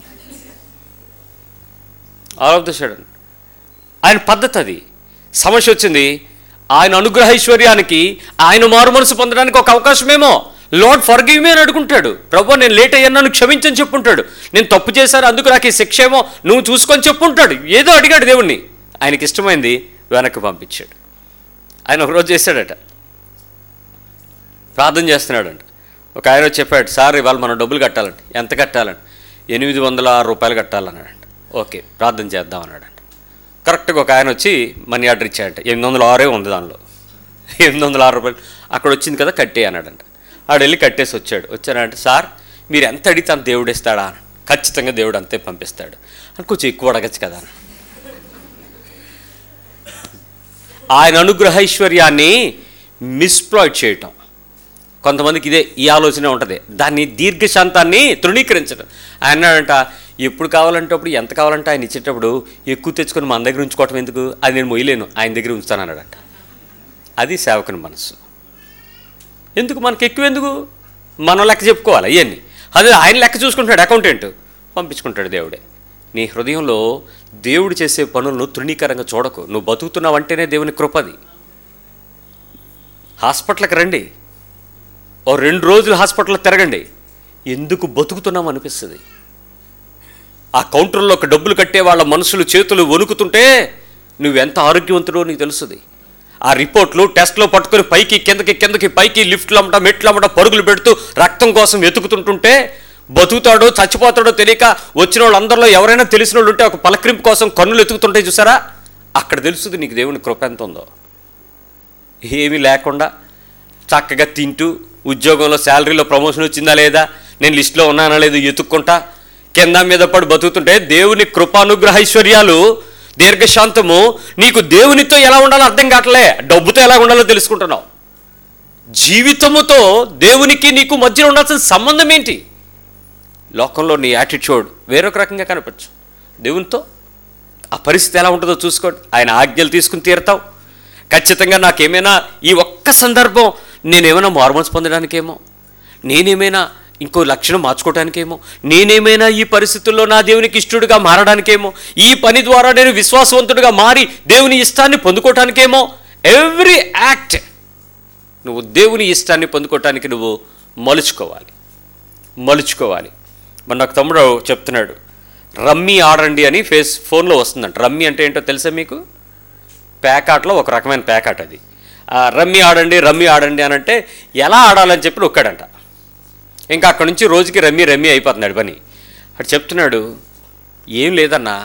ఆల్ ఆఫ్ ద సడన్ ఆయన పద్ధతి అది సమస్య వచ్చింది ఆయన అనుగ్రహైశ్వర్యానికి ఆయన మారు మనసు పొందడానికి ఒక అవకాశమేమో లార్డ్ ఫర్గివ్ మీ అని అడుగుంటాడు ప్రభు నేను లేట్ అయ్యాను నన్ను క్షమించని చెప్పుంటాడు నేను తప్పు చేశాను అందుకు నాకు ఈ శిక్ష ఏమో నువ్వు చూసుకొని చెప్పుంటాడు ఏదో అడిగాడు దేవుణ్ణి ఆయనకి ఇష్టమైంది వెనక్కి పంపించాడు ఆయన ఒకరోజు చేశాడట ప్రార్థన చేస్తున్నాడంట ఒక ఆయన వచ్చి చెప్పాడు సార్ ఇవాళ మనం డబ్బులు కట్టాలంట ఎంత కట్టాలంట ఎనిమిది వందల ఆరు రూపాయలు కట్టాలన్నాడంట ఓకే ప్రార్థన చేద్దాం అన్నాడంట కరెక్ట్గా ఒక ఆయన వచ్చి మనీ ఆర్డర్ ఇచ్చాడంట ఎనిమిది వందల ఆరే ఉంది దానిలో ఎనిమిది వందల ఆరు రూపాయలు అక్కడ వచ్చింది కదా కట్టే అన్నాడంట ఆడు వెళ్ళి కట్టేసి వచ్చాడు వచ్చాడంటే సార్ మీరు ఎంత అడిగితే అంత దేవుడు ఇస్తాడా అని ఖచ్చితంగా దేవుడు అంతే పంపిస్తాడు అని కొంచెం ఎక్కువ అడగచ్చు కదా అని ఆయన అనుగ్రహైశ్వర్యాన్ని మిస్ప్లాయిట్ చేయటం కొంతమందికి ఇదే ఈ ఆలోచన ఉంటుంది దాన్ని దీర్ఘశాంతాన్ని తృణీకరించడం ఆయన అన్నాడంట ఎప్పుడు కావాలంటే అప్పుడు ఎంత కావాలంటే ఆయన ఇచ్చేటప్పుడు ఎక్కువ తెచ్చుకొని మన దగ్గర ఉంచుకోవటం ఎందుకు అది నేను మొయ్యలేను ఆయన దగ్గర ఉంచుతాను అన్నాడంట అది సేవకుని మనసు ఎందుకు మనకి ఎక్కువ ఎందుకు మనం లెక్క చెప్పుకోవాలి ఇవన్నీ అదే ఆయన లెక్క చూసుకుంటాడు అకౌంటెంట్ పంపించుకుంటాడు దేవుడే నీ హృదయంలో దేవుడు చేసే పనులను తృణీకరంగా చూడకు నువ్వు బతుకుతున్నావంటేనే దేవుని కృపది హాస్పిటల్కి రండి ఓ రెండు రోజులు హాస్పిటల్లో తిరగండి ఎందుకు బతుకుతున్నాం అనిపిస్తుంది ఆ కౌంటర్లో ఒక డబ్బులు కట్టే వాళ్ళ మనుషులు చేతులు వణుకుతుంటే నువ్వెంత ఆరోగ్యవంతుడో నీకు తెలుస్తుంది ఆ రిపోర్ట్లు టెస్ట్లో పట్టుకొని పైకి కిందకి కిందకి పైకి లిఫ్ట్లు అమ్మట మెట్లు అమ్మట పరుగులు పెడుతూ రక్తం కోసం వెతుకుతుంటుంటే బతుకుతాడో చచ్చిపోతాడో తెలియక వచ్చిన వాళ్ళందరిలో ఎవరైనా తెలిసిన వాళ్ళు ఉంటే ఒక పలకరింపు కోసం కన్నులు ఎతుకుతుంటే చూసారా అక్కడ తెలుస్తుంది నీకు దేవుని కృప ఎంత ఉందో ఏమీ లేకుండా చక్కగా తింటూ ఉద్యోగంలో శాలరీలో ప్రమోషన్ వచ్చిందా లేదా నేను లిస్టులో ఉన్నానా లేదు ఎత్తుక్కుంటా కింద మీద పడి బతుకుతుంటే దేవుని కృపానుగ్రహ ఐశ్వర్యాలు దీర్ఘశాంతము నీకు దేవునితో ఎలా ఉండాలో అర్థం కావట్లే డబ్బుతో ఎలా ఉండాలో తెలుసుకుంటున్నావు జీవితముతో దేవునికి నీకు మధ్యలో ఉండాల్సిన సంబంధం ఏంటి లోకంలో నీ యాటిట్యూడ్ వేరొక రకంగా కనపచ్చు దేవునితో ఆ పరిస్థితి ఎలా ఉంటుందో చూసుకోండి ఆయన ఆజ్ఞలు తీసుకుని తీరుతావు ఖచ్చితంగా నాకేమైనా ఈ ఒక్క సందర్భం నేనేమైనా మార్మల్స్ పొందడానికేమో నేనేమైనా ఇంకో లక్షణం మార్చుకోవడానికేమో నేనేమైనా ఈ పరిస్థితుల్లో నా దేవునికి ఇష్టడుగా మారడానికేమో ఈ పని ద్వారా నేను విశ్వాసవంతుడిగా మారి దేవుని ఇష్టాన్ని పొందుకోవటానికేమో ఎవ్రీ యాక్ట్ నువ్వు దేవుని ఇష్టాన్ని పొందుకోవటానికి నువ్వు మలుచుకోవాలి మలుచుకోవాలి మన నాకు తమ్ముడు చెప్తున్నాడు రమ్మీ ఆడండి అని ఫేస్ ఫోన్లో వస్తుందంట రమ్మీ అంటే ఏంటో తెలుసా మీకు ప్యాకాట్లో ఒక రకమైన ప్యాకాట్ అది ఆ రమ్మీ ఆడండి రమ్మీ ఆడండి అని అంటే ఎలా ఆడాలని చెప్పి నొక్కాడంట ఇంకా అక్కడి నుంచి రోజుకి రమ్మీ రమ్మీ అయిపోతున్నాడు పని అటు చెప్తున్నాడు ఏం లేదన్నా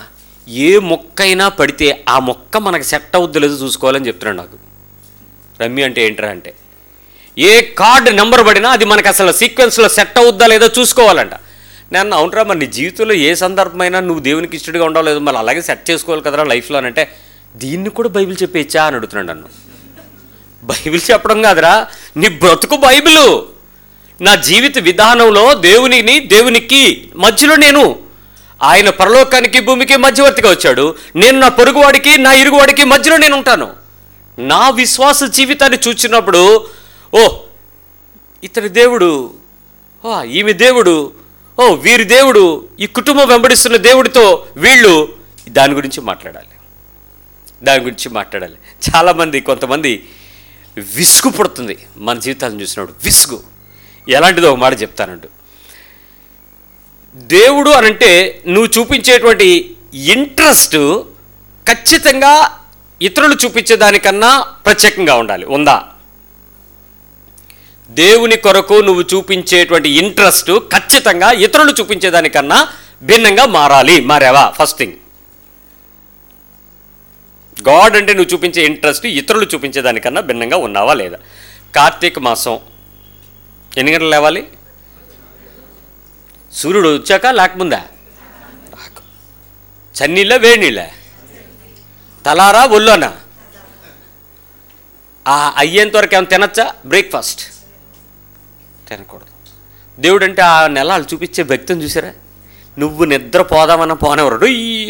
ఏ మొక్కైనా పడితే ఆ మొక్క మనకు సెట్ అవుద్దో లేదో చూసుకోవాలని చెప్తున్నాడు నాకు రమ్మి అంటే ఏంట్రా అంటే ఏ కార్డు నెంబర్ పడినా అది మనకు అసలు సీక్వెన్స్లో సెట్ అవుద్దా లేదో చూసుకోవాలంట నేను అవునరా మరి నీ జీవితంలో ఏ సందర్భమైనా నువ్వు దేవునికి ఇష్టడిగా ఉండాలి లేదో మళ్ళీ అలాగే సెట్ చేసుకోవాలి కదరా లైఫ్లో అని అంటే దీన్ని కూడా బైబిల్ చెప్పేచ్చా అని అడుగుతున్నాడు నన్ను బైబిల్ చెప్పడం కాదురా నీ బ్రతుకు బైబిలు నా జీవిత విధానంలో దేవునిని దేవునికి మధ్యలో నేను ఆయన పరలోకానికి భూమికి మధ్యవర్తిగా వచ్చాడు నేను నా పొరుగువాడికి నా ఇరుగువాడికి మధ్యలో నేను ఉంటాను నా విశ్వాస జీవితాన్ని చూచినప్పుడు ఓ ఇతని దేవుడు ఓ ఈమె దేవుడు ఓ వీరి దేవుడు ఈ కుటుంబం వెంబడిస్తున్న దేవుడితో వీళ్ళు దాని గురించి మాట్లాడాలి దాని గురించి మాట్లాడాలి చాలామంది కొంతమంది విసుగు పుడుతుంది మన జీవితాలను చూసినప్పుడు విసుగు ఎలాంటిదో ఒక మాట చెప్తానంటు దేవుడు అనంటే నువ్వు చూపించేటువంటి ఇంట్రెస్ట్ ఖచ్చితంగా ఇతరులు చూపించే దానికన్నా ప్రత్యేకంగా ఉండాలి ఉందా దేవుని కొరకు నువ్వు చూపించేటువంటి ఇంట్రెస్ట్ ఖచ్చితంగా ఇతరులు చూపించేదానికన్నా భిన్నంగా మారాలి మారావా ఫస్ట్ థింగ్ గాడ్ అంటే నువ్వు చూపించే ఇంట్రెస్ట్ ఇతరులు చూపించేదానికన్నా భిన్నంగా ఉన్నావా లేదా కార్తీక మాసం ఎన్ని గంటలు లేవాలి సూర్యుడు వచ్చాక లేకముందా రాకు చన్నీళ్ళ వేడి నీళ్ళ తలారా ఒళ్ళోనా ఆ అయ్యేంత వరకు ఏమైనా తినచ్చా బ్రేక్ఫాస్ట్ తినకూడదు దేవుడు అంటే ఆ నెల వాళ్ళు చూపించే వ్యక్తిని చూసారా నువ్వు నిద్ర పోదామన్న పోనేవారు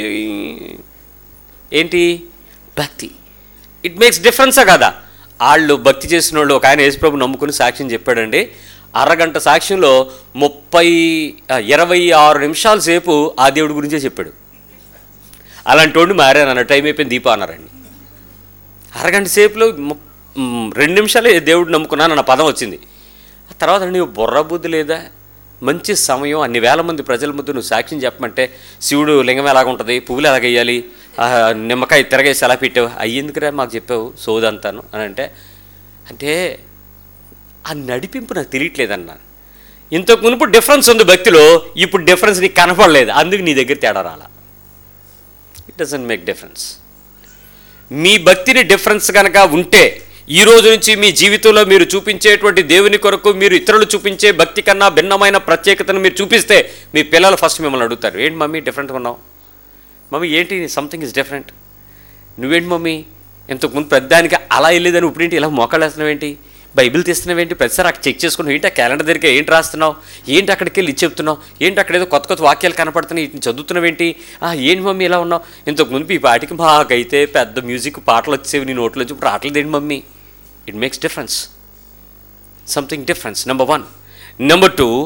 ఏంటి భక్తి ఇట్ మేక్స్ డిఫరెన్సా కదా వాళ్ళు భక్తి చేసిన వాళ్ళు ఒక ఆయన యేసుప్రభు నమ్ముకుని సాక్ష్యం చెప్పాడండి అరగంట సాక్ష్యంలో ముప్పై ఆ, ఇరవై ఆరు నిమిషాల సేపు ఆ దేవుడి గురించే చెప్పాడు అలాంటి వాడిని మారాను అన్న టైం అయిపోయింది దీప అన్నారండి అరగంట సేపులో ము- మ్, రెండు నిమిషాలే దేవుడు నమ్ముకున్నాను అన్న పదం వచ్చింది ఆ తర్వాత నీవు బుర్ర బుద్ధి లేదా మంచి సమయం అన్ని వేల మంది ప్రజల ముందు నువ్వు సాక్ష్యం చెప్పమంటే శివుడు లింగం ఎలాగ ఉంటుంది పువ్వులు ఎలాగ వేయాలి ఆ, నిమ్మకాయ తిరగేసి ఎలా పెట్టావు అయ్యేందుకురా మాకు చెప్పావు సోదంతాను అని అంటే అంటే ఆ నడిపింపు నాకు తెలియట్లేదన్న ఇంతకు మునుపు డిఫరెన్స్ ఉంది భక్తిలో ఇప్పుడు డిఫరెన్స్ నీకు కనపడలేదు అందుకు నీ దగ్గర తేడా రాలా ఇట్ డజంట్ మేక్ డిఫరెన్స్ మీ భక్తిని డిఫరెన్స్ కనుక ఉంటే ఈ రోజు నుంచి మీ జీవితంలో మీరు చూపించేటువంటి దేవుని కొరకు మీరు ఇతరులు చూపించే భక్తి కన్నా భిన్నమైన ప్రత్యేకతను మీరు చూపిస్తే మీ పిల్లలు ఫస్ట్ మిమ్మల్ని అడుగుతారు ఏంటి మమ్మీ డిఫరెంట్గా ఉన్నావు మమ్మీ ఏంటి సంథింగ్ ఇస్ డిఫరెంట్ నువ్వేంటి మమ్మీ ఇంతకుముందు పెద్దానికి అలా వెళ్ళేదని ఇప్పుడేంటి ఇలా మోకాళ్ళు వేస్తున్నావు ఏంటి బైబిల్ తీస్తున్నావేంటి ప్రతిసారి అక్కడ చెక్ చేసుకుని ఏంటి ఆ క్యాలెండర్ దగ్గర ఏంటి రాస్తున్నావు ఏంటి అక్కడికి వెళ్ళి ఇది చెప్తున్నావు ఏంటి అక్కడ ఏదో కొత్త కొత్త వాక్యాలు కనపడుతున్నాయి వీటిని చదువుతున్నావేంటి ఆ ఏంటి మమ్మీ ఇలా ఉన్నావు ఇంతకు ముందు ఈ పాటికి మాకైతే పెద్ద మ్యూజిక్ పాటలు వచ్చేవి నీ నోట్లోంచి ఇప్పుడు రావట్లేదు ఏంటి mummy it makes difference something difference number one number two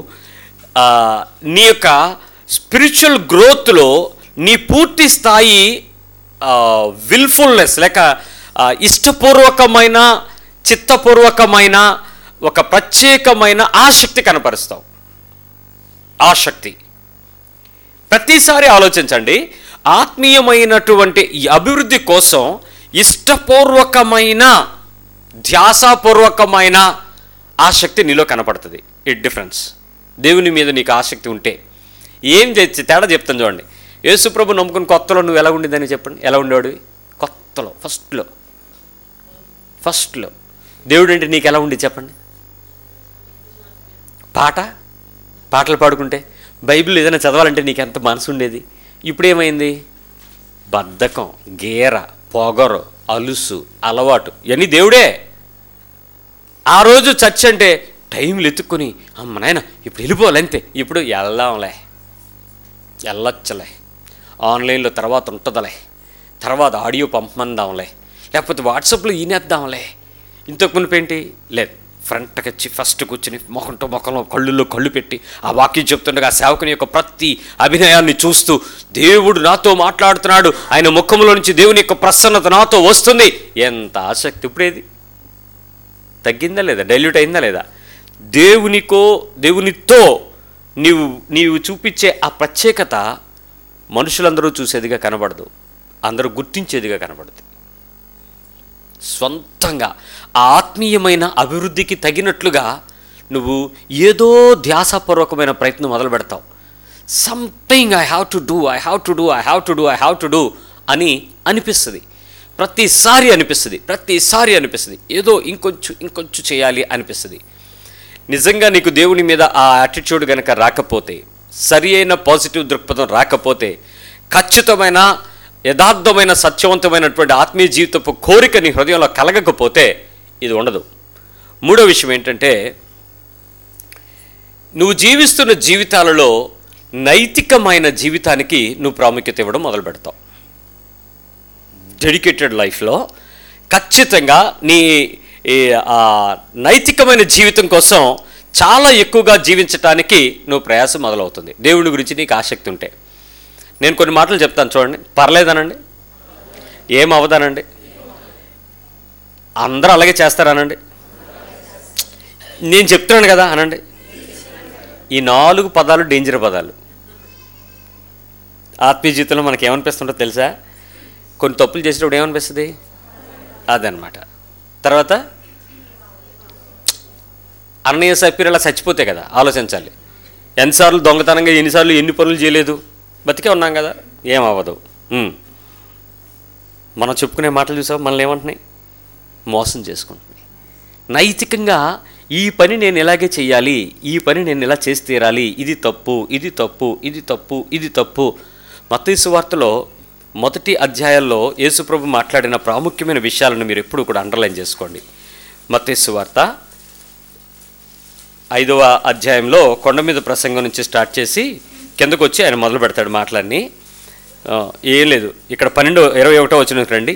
నీ యొక్క స్పిరిచువల్ గ్రోత్లో నీ పూర్తి స్థాయి విల్ఫుల్నెస్ లేక ఆ, ఇష్టపూర్వకమైన చిత్తపూర్వకమైన ఒక ప్రత్యేకమైన ఆసక్తి కనపరుస్తావు ఆసక్తి ప్రతిసారి ఆలోచించండి ఆత్మీయమైనటువంటి ఈ అభివృద్ధి కోసం ఇష్టపూర్వకమైన ధ్యాసపూర్వకమైన ఆసక్తి నీలో కనపడుతుంది ఇట్ డిఫరెన్స్ దేవుని మీద నీకు ఆసక్తి ఉంటే ఏం చేసి తేడా చెప్తాను చూడండి యేసుప్రభు నమ్ముకుని కొత్తలో నువ్వు ఎలా ఉండిందని చెప్పండి ఎలా ఉండేవాడివి కొత్తలో ఫస్ట్లో ఫస్ట్లో దేవుడు అంటే నీకు ఎలా ఉండి చెప్పండి పాట పాటలు పాడుకుంటే బైబిల్ ఏదైనా చదవాలంటే నీకు ఎంత మనసు ఉండేది ఇప్పుడు ఏమైంది బద్ధకం గేర పొగరు అలుసు అలవాటు ఇవన్నీ దేవుడే ఆ రోజు చర్చ్ అంటే టైంలు ఎత్తుక్కొని అమ్మ నాయన ఇప్పుడు వెళ్ళిపోవాలంతే ఇప్పుడు వెళ్దాంలే వెళ్ళొచ్చలే ఆన్లైన్లో తర్వాత ఉంటుందిలే తర్వాత ఆడియో పంపమందాంలే లేకపోతే వాట్సాప్లో ఈనేద్దాంలే ఇంతకు మునుపు ఏంటి లేదు ఫ్రంట్కి వచ్చి ఫస్ట్ కూర్చుని మొఖంతో మొఖంలో కళ్ళుల్లో కళ్ళు పెట్టి ఆ వాక్యం చెప్తుండగా ఆ సేవకుని యొక్క ప్రతి అభినయాన్ని చూస్తూ దేవుడు నాతో మాట్లాడుతున్నాడు ఆయన ముఖంలో నుంచి దేవుని యొక్క ప్రసన్నత నాతో వస్తుంది ఎంత ఆసక్తి ఇప్పుడేది తగ్గిందా లేదా డైల్యూట్ అయిందా లేదా దేవునికో దేవునితో నీవు నీవు చూపించే ఆ ప్రత్యేకత మనుషులందరూ చూసేదిగా కనబడదు అందరూ గుర్తించేదిగా కనబడుతుంది స్వంతంగా ఆ ఆత్మీయమైన అభివృద్ధికి తగినట్లుగా నువ్వు ఏదో ధ్యాసపూర్వకమైన ప్రయత్నం మొదలు పెడతావు something I have to do I have to do I have to do I have to do అని అనిపిస్తుంది ప్రతిసారి అనిపిస్తుంది ప్రతిసారి అనిపిస్తుంది ఏదో ఇంకొంచెం ఇంకొంచెం చేయాలి అనిపిస్తుంది నిజంగా నీకు దేవుని మీద ఆ యాటిట్యూడ్ కనుక రాకపోతే సరి అయిన పాజిటివ్ దృక్పథం రాకపోతే ఖచ్చితమైన యథార్థమైన సత్యవంతమైనటువంటి ఆత్మీయ జీవితపు కోరిక నీ హృదయంలో కలగకపోతే ఇది ఉండదు మూడో విషయం ఏంటంటే నువ్వు జీవిస్తున్న జీవితాలలో నైతికమైన జీవితానికి నువ్వు ప్రాముఖ్యత ఇవ్వడం మొదలు పెడతావు డెడికేటెడ్ లైఫ్లో ఖచ్చితంగా నీ ఈ, ఆ, నైతికమైన జీవితం కోసం చాలా ఎక్కువగా జీవించటానికి నువ్వు ప్రయాసం మొదలవుతుంది దేవుడి గురించి నీకు ఆసక్తి ఉంటే నేను కొన్ని మాటలు చెప్తాను చూడండి పర్లేదనండి ఏం అవదానండి అందరూ అలాగే చేస్తారనండి నేను చెప్తున్నాను కదా అనండి ఈ నాలుగు పదాలు డేంజర్ పదాలు ఆత్మీయ జీవితంలో మనకి ఏమనిపిస్తుందో తెలుసా కొన్ని తప్పులు చేసినప్పుడు ఏమనిపిస్తుంది అదనమాట తర్వాత అన్నయ్య సభ్యులు అలా చచ్చిపోతే కదా ఆలోచించాలి ఎన్నిసార్లు దొంగతనంగా ఎన్నిసార్లు ఎన్ని పనులు చేయలేదు బతికే ఉన్నాం కదా ఏమవ్వదు ఉమ్. మనం చెప్పుకునే మాటలు చూసావు మనల్ని ఏమంటున్నాయి మోసం చేసుకుంటున్నాయి నైతికంగా ఈ పని నేను ఇలాగే చేయాలి ఈ పని నేను ఇలా చేసి తీరాలి ఇది తప్పు ఇది తప్పు ఇది తప్పు ఇది తప్పు మత్తయి వార్తలో మొదటి అధ్యాయంలో యేసుప్రభు మాట్లాడిన ప్రాముఖ్యమైన విషయాలను మీరు ఎప్పుడు కూడా అండర్లైన్ చేసుకోండి మత్తయి వార్త ఐదవ అధ్యాయంలో కొండ మీద ప్రసంగం నుంచి స్టార్ట్ చేసి కిందకు వచ్చి ఆయన మొదలు పెడతాడు మాటలన్నీ ఆ, ఏం లేదు ఇక్కడ పన్నెండు ఇరవై ఒకటో వచ్చిన రండి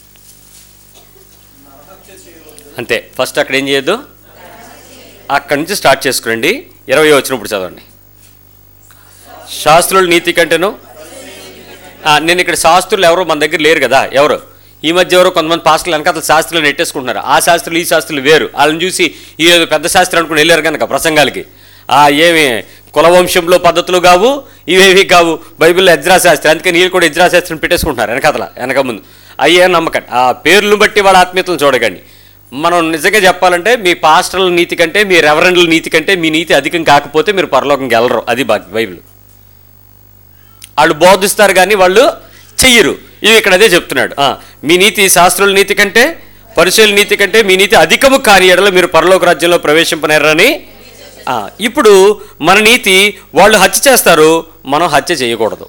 అంతే ఫస్ట్ అక్కడ ఏం చేయొద్దు అక్కడి నుంచి స్టార్ట్ చేసుకురండి ఇరవై వచ్చినప్పుడు చదవండి శాస్త్రుల నీతి కంటేను ఆ, నేను ఇక్కడ శాస్త్రులు ఎవరు మన దగ్గర లేరు కదా ఎవరు ఈ మధ్య ఎవరో కొంతమంది పాస్టర్లు వెనకాల శాస్త్రులు నెట్టేసుకుంటున్నారు ఆ శాస్త్రులు ఈ శాస్త్రులు వేరు వాళ్ళని చూసి ఈ ఏదో పెద్ద శాస్త్రం అనుకుని వెళ్ళారు కనుక ప్రసంగాలకి ఆ ఏమి కులవంశంలో పద్ధతులు కావు ఇవేవి కావు బైబిల్లో ఎజ్రా శాస్త్రి అందుకని వీళ్ళు కూడా ఎజ్రా శాస్త్రం పెట్టేసుకుంటున్నారు వెనకతల వెనక ముందు అయ్యే నమ్మకండి ఆ పేర్లను బట్టి వాళ్ళ ఆత్మీయతను చూడకండి మనం నిజంగా చెప్పాలంటే మీ పాస్టర్ల నీతి కంటే మీ రెవరెండ్ల నీతి కంటే మీ నీతి అధికం కాకపోతే మీరు పరలోకంకి వెళ్ళరు అది బా- బైబిల్ వాళ్ళు బోధిస్తారు కానీ వాళ్ళు చెయ్యరు ఇవి ఇక్కడ అదే చెప్తున్నాడు ఆ, మీ నీతి శాస్త్రుల నీతి కంటే పరిశీల నీతి కంటే మీ నీతి అధికము కాని ఎడల మీరు పరలోక రాజ్యంలో ప్రవేశింపనేరని ఆ, ఇప్పుడు మన నీతి వాళ్ళు హత్య చేస్తారు మనం హత్య చేయకూడదు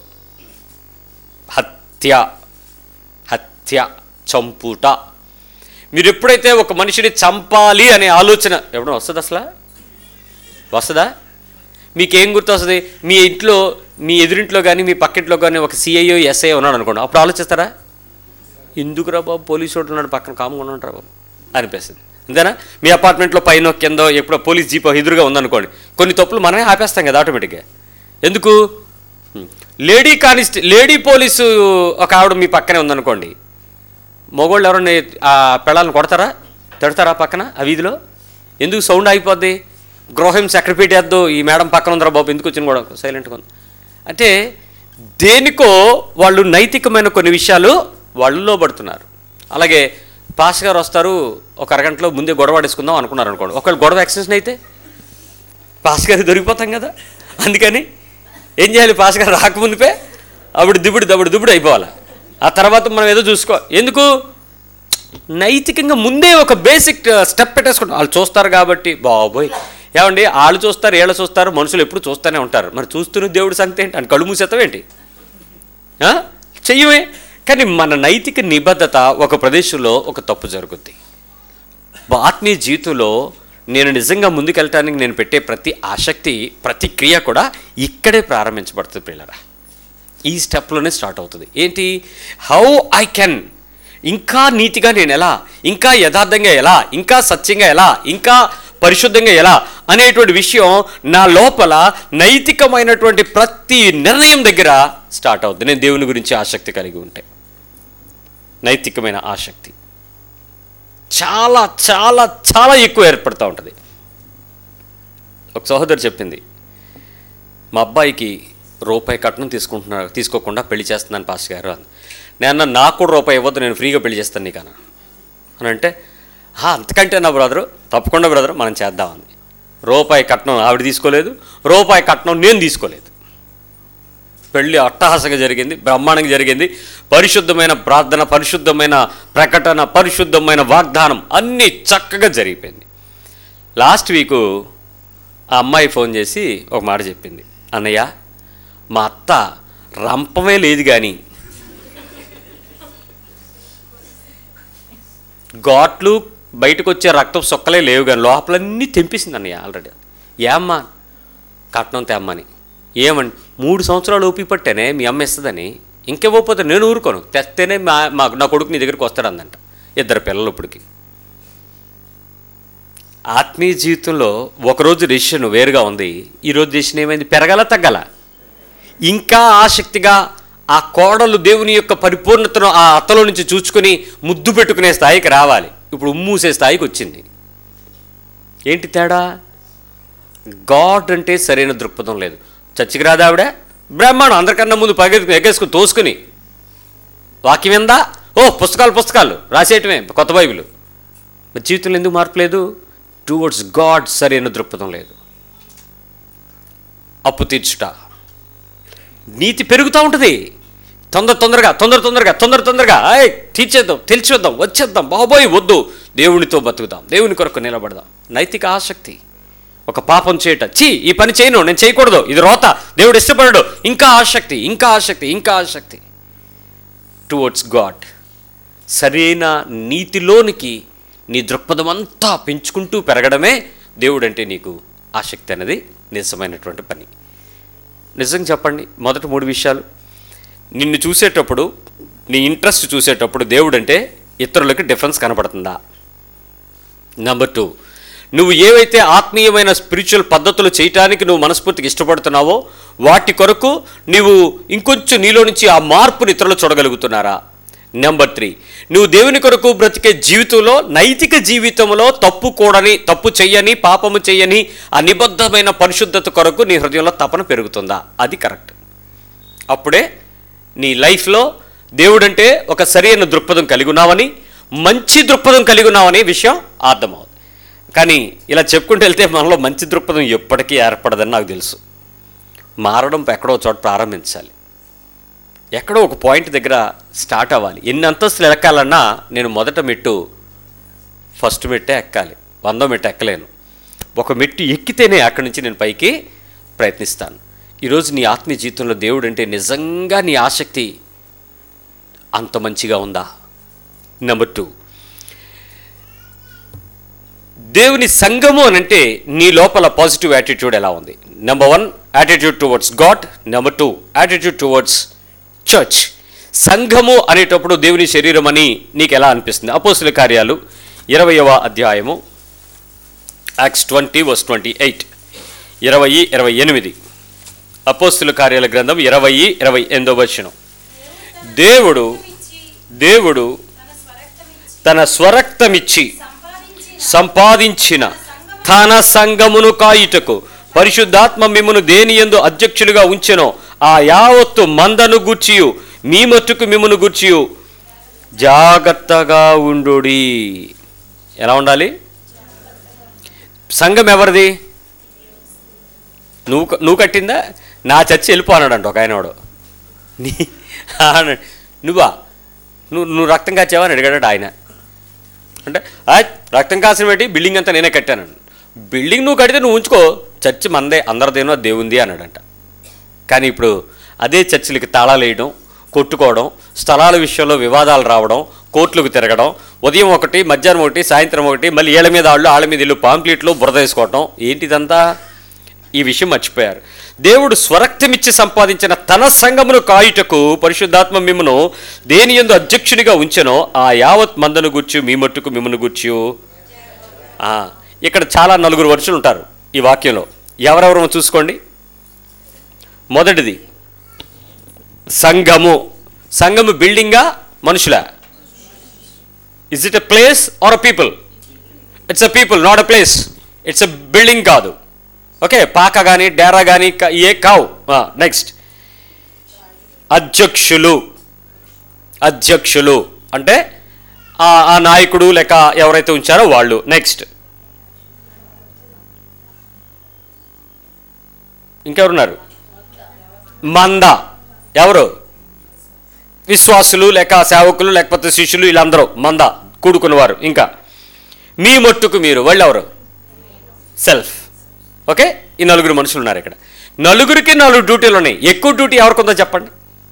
హత్య హత్య చంపుట మీరు ఎప్పుడైతే ఒక మనిషిని చంపాలి అనే ఆలోచన ఎప్పుడో వస్తుంది అసలు వస్తుందా మీకేం గుర్తు వస్తుంది మీ ఇంట్లో మీ ఎదురింట్లో కానీ మీ పక్కింట్లో కానీ ఒక సిఐఓ ఎస్ఐ ఉన్నాడు అనుకోండి అప్పుడు ఆలోచిస్తారా ఎందుకురా బాబు పోలీసు వాడు ఉన్నాడు పక్కన కామ్గా ఉన్నాడు బాబు అనిపిస్తుంది అంతేనా మీ అపార్ట్మెంట్లో పైన కింద ఎప్పుడో పోలీస్ జీప్ ఎదురుగా ఉందనుకోండి కొన్ని తప్పులు మనమే ఆపేస్తాం కదా ఆటోమేటిక్గా ఎందుకు హ్మ్. లేడీ కానిస్టే లేడీ పోలీసు ఒక ఆవిడ మీ పక్కనే ఉందనుకోండి మగోళ్ళు ఎవరన్నా ఆ పెళ్ళాలను కొడతారా తిడతారా పక్కన ఆ వీధిలో ఎందుకు సౌండ్ ఆగిపోద్ది గృహం సెక్రటరీ వేద్దు ఈ మేడం పక్కన ఉందరా బాబు ఎందుకు వచ్చిన కూడా సైలెంట్గా ఉంది అంటే దేనికో వాళ్ళు నైతికమైన కొన్ని విషయాలు వాళ్ళు లోబడుతున్నారు అలాగే పాస్ గారు వస్తారు ఒక అరగంటలో ముందే గొడవ పడేసుకుందాం అనుకున్నారు అనుకోండి ఒకవేళ గొడవ ఎక్స్టెన్షన్ అయితే పాస్ గారు దొరికిపోతాం కదా అందుకని ఏం చేయాలి పాస్ గారు రాకముందుపే అప్పుడు దిబుడు దబుడు దిబుడు అయిపోవాలి ఆ తర్వాత మనం ఏదో చూసుకో ఎందుకు నైతికంగా ముందే ఒక బేసిక్ స్టెప్ పెట్టేసుకుంటాం వాళ్ళు చూస్తారు కాబట్టి బాబోయ్ ఏమండి వాళ్ళు చూస్తారు వీళ్ళు చూస్తారు మనుషులు ఎప్పుడు చూస్తూనే ఉంటారు మరి చూస్తున్న దేవుడి సంగతి ఏంటి అని కళ్ళు మూసేస్తావేంటి ఆ? చెయ్యమే కానీ మన నైతిక నిబద్ధత ఒక ప్రదేశంలో ఒక తప్పు జరుగుద్ది బా- ఆత్మీయ జీవితంలో నేను నిజంగా ముందుకెళ్ళటానికి నేను పెట్టే ప్రతి ఆసక్తి ప్రతి క్రియ కూడా ఇక్కడే ప్రారంభించబడుతుంది పిల్లరా ఈ స్టెప్లోనే స్టార్ట్ అవుతుంది ఏంటి హౌ ఐ కెన్ ఇంకా నీతిగా నేను ఎలా ఇంకా యథార్థంగా ఎలా ఇంకా సత్యంగా ఎలా ఇంకా పరిశుద్ధంగా ఎలా అనేటువంటి విషయం నా లోపల నైతికమైనటువంటి ప్రతి నిర్ణయం దగ్గర స్టార్ట్ అవుతుంది నేను దేవుని గురించి ఆసక్తి కలిగి ఉంటే నైతికమైన ఆసక్తి చాలా చాలా చాలా ఎక్కువ ఏర్పడుతూ ఉంటుంది ఒక సహోదరు చెప్పింది మా అబ్బాయికి రూపాయి కట్నం తీసుకుంటున్నా తీసుకోకుండా పెళ్లి చేస్తున్నాను పాస్ గారు అని నేను అన్నా, నాకు కూడా రూపాయి ఇవ్వద్దు నేను ఫ్రీగా పెళ్లి చేస్తాను నీకు అన్న అని అంటే "హా, అంతకంటే నా బ్రదరు తప్పకుండా బ్రదర్ మనం చేద్దామని రూపాయి కట్నం ఆవిడ తీసుకోలేదు రూపాయి కట్నం నేను తీసుకోలేదు పెళ్లి అట్టహాసంగా జరిగింది బ్రహ్మాండంగా జరిగింది పరిశుద్ధమైన ప్రార్థన పరిశుద్ధమైన ప్రకటన పరిశుద్ధమైన వాగ్దానం అన్నీ చక్కగా జరిగిపోయింది లాస్ట్ వీకు ఆ అమ్మాయి ఫోన్ చేసి ఒక మాట చెప్పింది అన్నయ్య మా అత్త రంపమే లేదు కానీ ఘాట్లు బయటకు వచ్చే రక్తం సొక్కలే లేవు కానీ లోపలన్నీ తెంపేసింది అన్నయ్య ఆల్రెడీ ఏమ్మా కట్నం తెమ్మని ఏమని మూడు సంవత్సరాలు ఓపిక పట్టానే మీ అమ్మ ఇస్తుందని ఇంకేవ్వకపోతే నేను ఊరుకోను తెస్తేనే మా మా నా కొడుకు నీ దగ్గరికి వస్తాడందంట ఇద్దరు పిల్లలు ఇప్పటికి ఆత్మీయ జీవితంలో ఒకరోజు డెసిషన్ వేరుగా ఉంది ఈరోజు డెసిషన్ ఏమైంది పెరగాల తగ్గాల ఇంకా ఆసక్తిగా ఆ కోడలు దేవుని యొక్క పరిపూర్ణతను ఆ అత్తలో నుంచి చూచుకొని ముద్దు పెట్టుకునే స్థాయికి రావాలి ఇప్పుడు ఉమ్మూసే స్థాయికి వచ్చింది ఏంటి తేడా గాడ్ అంటే సరైన దృక్పథం లేదు చచ్చికి రాదా ఆవిడ బ్రహ్మాండం అందరికన్నా ముందు పగెత్తుకు ఎగేసుకుని తోసుకుని వాక్యం ఎందా ఓ పుస్తకాలు పుస్తకాలు రాసేయటమే కొత్త బైబిల్ మరి జీవితంలో ఎందుకు మార్పు లేదు టువర్డ్స్ గాడ్ సరైన దృక్పథం లేదు అప్పు తీర్చుట నీతి పెరుగుతూ ఉంటుంది తొందర తొందరగా తొందర తొందరగా తొందర తొందరగా ఆయ్ తీర్చేద్దాం తెలిచేద్దాం వచ్చేద్దాం బాబోయ్ వద్దు దేవునితో బతుకుదాం దేవుని కొరకు నిలబడదాం నైతిక ఆసక్తి ఒక పాపం చేయట చీ ఈ పని చేయను నేను చేయకూడదు ఇది రోత దేవుడు ఇష్టపడడు ఇంకా ఆసక్తి ఇంకా ఆసక్తి ఇంకా ఆసక్తి టువర్డ్స్ గాడ్ సరైన నీతిలోనికి నీ దృక్పథం అంతా పెంచుకుంటూ పెరగడమే దేవుడంటే నీకు ఆసక్తి అనేది నిజమైనటువంటి పని నిజంగా చెప్పండి మొదటి మూడు విషయాలు నిన్ను చూసేటప్పుడు నీ ఇంట్రెస్ట్ చూసేటప్పుడు దేవుడంటే ఇతరులకి డిఫరెన్స్ కనపడుతుందా నెంబర్ టూ నువ్వు ఏవైతే ఆత్మీయమైన స్పిరిచువల్ పద్ధతులు చేయటానికి నువ్వు మనస్ఫూర్తిగా ఇష్టపడుతున్నావో వాటి కొరకు నీవు ఇంకొంచెం నీలో నుంచి ఆ మార్పుని ఇతరులు చూడగలుగుతున్నారా నెంబర్ త్రీ నువ్వు దేవుని కొరకు బ్రతికే జీవితంలో నైతిక జీవితంలో తప్పు కూడని తప్పు చెయ్యని పాపము చెయ్యని ఆ నిబద్ధమైన పరిశుద్ధత కొరకు నీ హృదయంలో తపన పెరుగుతుందా అది కరెక్ట్ అప్పుడే నీ లైఫ్లో దేవుడంటే ఒక సరైన దృక్పథం కలిగి ఉన్నావని మంచి దృక్పథం కలిగి ఉన్నావనే విషయం అర్థమవుతుంది కానీ ఇలా చెప్పుకుంటూ వెళ్తే మనలో మంచి దృక్పథం ఎప్పటికీ ఏర్పడదని నాకు తెలుసు మారడం ఎక్కడో చోట ప్రారంభించాలి ఎక్కడో ఒక పాయింట్ దగ్గర స్టార్ట్ అవ్వాలి ఎన్ని అంతస్తులు ఎక్కాలన్నా నేను మొదట మెట్టు ఫస్ట్ మెట్టే ఎక్కాలి వందో మెట్టు ఎక్కలేను ఒక మెట్టు ఎక్కితేనే అక్కడి నుంచి నేను పైకి ప్రయత్నిస్తాను ఈరోజు నీ ఆత్మీయ జీవితంలో దేవుడు అంటే నిజంగా నీ ఆసక్తి అంత మంచిగా ఉందా నెంబర్ టూ దేవుని సంఘము అని అంటే నీ లోపల పాజిటివ్ యాటిట్యూడ్ ఎలా ఉంది number one attitude towards God number two attitude towards church సంఘము అనేటప్పుడు దేవుని శరీరం అని నీకు ఎలా అనిపిస్తుంది అపోస్తుల కార్యాలు ఇరవయవ అధ్యాయము Acts twenty verse twenty eight ఇరవై ఇరవై ఎనిమిది అపోస్తుల కార్యాల గ్రంథం ఇరవై ఇరవై ఎనిమిదో వచనం దేవుడు దేవుడు తన స్వరక్తమిచ్చి సంపాదించిన తన సంఘమును కాయుటకు పరిశుద్ధాత్మ మిమ్మను దేని ఎందు అధ్యక్షులుగా ఉంచెనో ఆ యావత్తు మందను గూర్చియు మీ మట్టుకు మిమ్మను గూర్చియు జాగ్రత్తగా ఉండుడి ఎలా ఉండాలి సంఘం ఎవరిది నువ్వు నువ్వు కట్టిందా నా చర్చి వెళ్ళిపో అన్నాడంట ఒక ఆయనవాడు నీ అన్నాడు. నువ్వా నువ్వు నువ్వు రక్తం కాచావా అని అడిగాడు ఆయన అంటే "ఆ, రక్తం కాసిన పెట్టి బిల్డింగ్ అంతా నేనే కట్టాను బిల్డింగ్ నువ్వు కడితే నువ్వు ఉంచుకో చర్చి మందే అందరిదేనో దేవుంది అన్నాడంట కానీ ఇప్పుడు అదే చర్చిలకి తాళాలు వేయడం కొట్టుకోవడం స్థలాల విషయంలో వివాదాలు రావడం కోర్టులకు తిరగడం ఉదయం ఒకటి మధ్యాహ్నం ఒకటి సాయంత్రం ఒకటి మళ్ళీ ఏళ్ళ మీద వాళ్ళు ఆళ్ళ మీద ఇల్లు పాంప్లెట్లు బురద వేసుకోవటం ఏంటిదంతా ఈ విషయం మర్చిపోయారు దేవుడు స్వరక్తమిచ్చి సంపాదించిన తన సంఘమును కాయుటకు పరిశుద్ధాత్మ మిమ్మను దేని ఎందు అధ్యక్షునిగా ఉంచెనో ఆ యావత్ మందను గుర్చు మీ మట్టుకు మిమ్మను గుర్చు ఆ, ఇక్కడ చాలా నలుగురు వరుసలు ఉంటారు ఈ వాక్యంలో ఎవరెవరో చూసుకోండి మొదటిది సంఘము సంఘము బిల్డింగా మనుషుల is it a place or a people it's a people not a place it's a building కాదు ఓకే పాక కానీ డేరా కానీ ఏ కావు నెక్స్ట్ అధ్యక్షులు అధ్యక్షులు అంటే ఆ ఆ నాయకుడు లేక ఎవరైతే ఉంచారో వాళ్ళు నెక్స్ట్ ఇంకెవరున్నారు మంద ఎవరు విశ్వాసులు లేక సేవకులు లేకపోతే శిష్యులు వీళ్ళందరూ మంద కూడుకున్నవారు ఇంకా మీ మట్టుకు మీరు వాళ్ళు ఎవరు సెల్ఫ్ ఓకే ఈ నలుగురు మనుషులు ఉన్నారు ఇక్కడ నలుగురికి నాలుగు డ్యూటీలు ఉన్నాయి ఎక్కువ డ్యూటీ ఎవరికి ఉందో చెప్పండి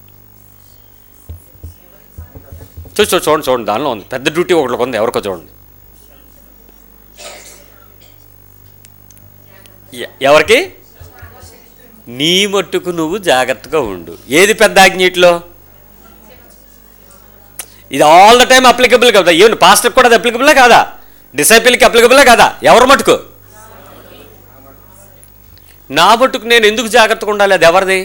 చూసి చూసి చూడండి చూడండి దానిలో ఉంది పెద్ద డ్యూటీ ఒకటికి ఉంది ఎవరికో చూడండి ఎ- ఎవరికి నీ మట్టుకు నువ్వు జాగ్రత్తగా ఉండు ఏది పెద్ద ఆజ్ఞీటిలో ఇది ఆల్ ద టైం అప్లికబుల్ కదా ఏమి పాస్టర్కి కూడా అది అప్లికబులే కాదా డిసైపిల్కి అప్లికబులే కాదా ఎవరి మటుకు నా మట్టుకు నేను ఎందుకు జాగ్రత్తగా ఉండాలి అది ఎవరిది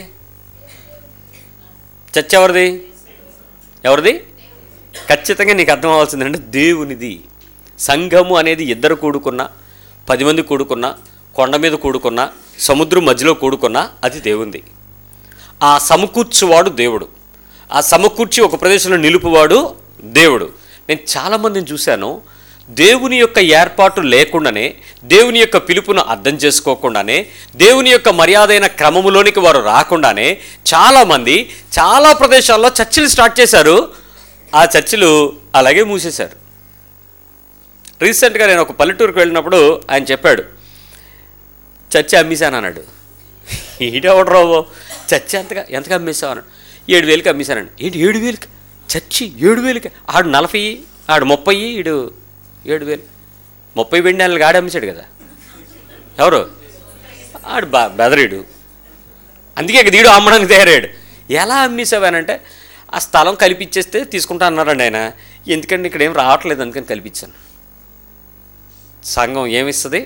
చర్చ ఎవరిది ఎవరిది ఖచ్చితంగా నీకు అర్థం అవ్వాల్సింది అంటే దేవునిది సంఘము అనేది ఇద్దరు కూడుకున్నా పది మంది కూడుకున్నా కొండ మీద కూడుకున్నా సముద్రం మధ్యలో కూడుకున్నా అది దేవుంది ఆ సమకూర్చువాడు దేవుడు ఆ సమకూర్చి ఒక ప్రదేశంలో నిలుపువాడు దేవుడు నేను చాలామందిని చూశాను దేవుని యొక్క ఏర్పాటు లేకుండానే దేవుని యొక్క పిలుపును అర్థం చేసుకోకుండానే దేవుని యొక్క మర్యాదైన క్రమములోనికి వారు రాకుండానే చాలామంది చాలా ప్రదేశాల్లో చర్చిలు స్టార్ట్ చేశారు ఆ చర్చిలు అలాగే మూసేశారు రీసెంట్గా నేను ఒక పల్లెటూరుకు వెళ్ళినప్పుడు ఆయన చెప్పాడు చర్చి అమ్మేశాను అన్నాడు ఈడెవడరావు చర్చి ఎంతగా ఎంతగా అమ్మేశావు అన్నాడు ఏడు వేలకి అమ్మేశానండి ఏంటి ఏడు వేలకి చర్చి ఏడు వేలకి ఆడు నలభై ఆడు ముప్పై ఈడు ఏడు వేలు ముప్పై వెండి నెలలు ఆడే అమ్మేశాడు కదా ఎవరు ఆడు బా బెదరీడు అందుకే ఇక దీడు అమ్మడానికి తయారాడు ఎలా అమ్మేసావానంటే ఆ స్థలం కల్పించేస్తే తీసుకుంటా అన్నారండి ఆయన ఎందుకంటే ఇక్కడ ఏం రావట్లేదు అందుకని కల్పించాను సంఘం ఏమిస్తుంది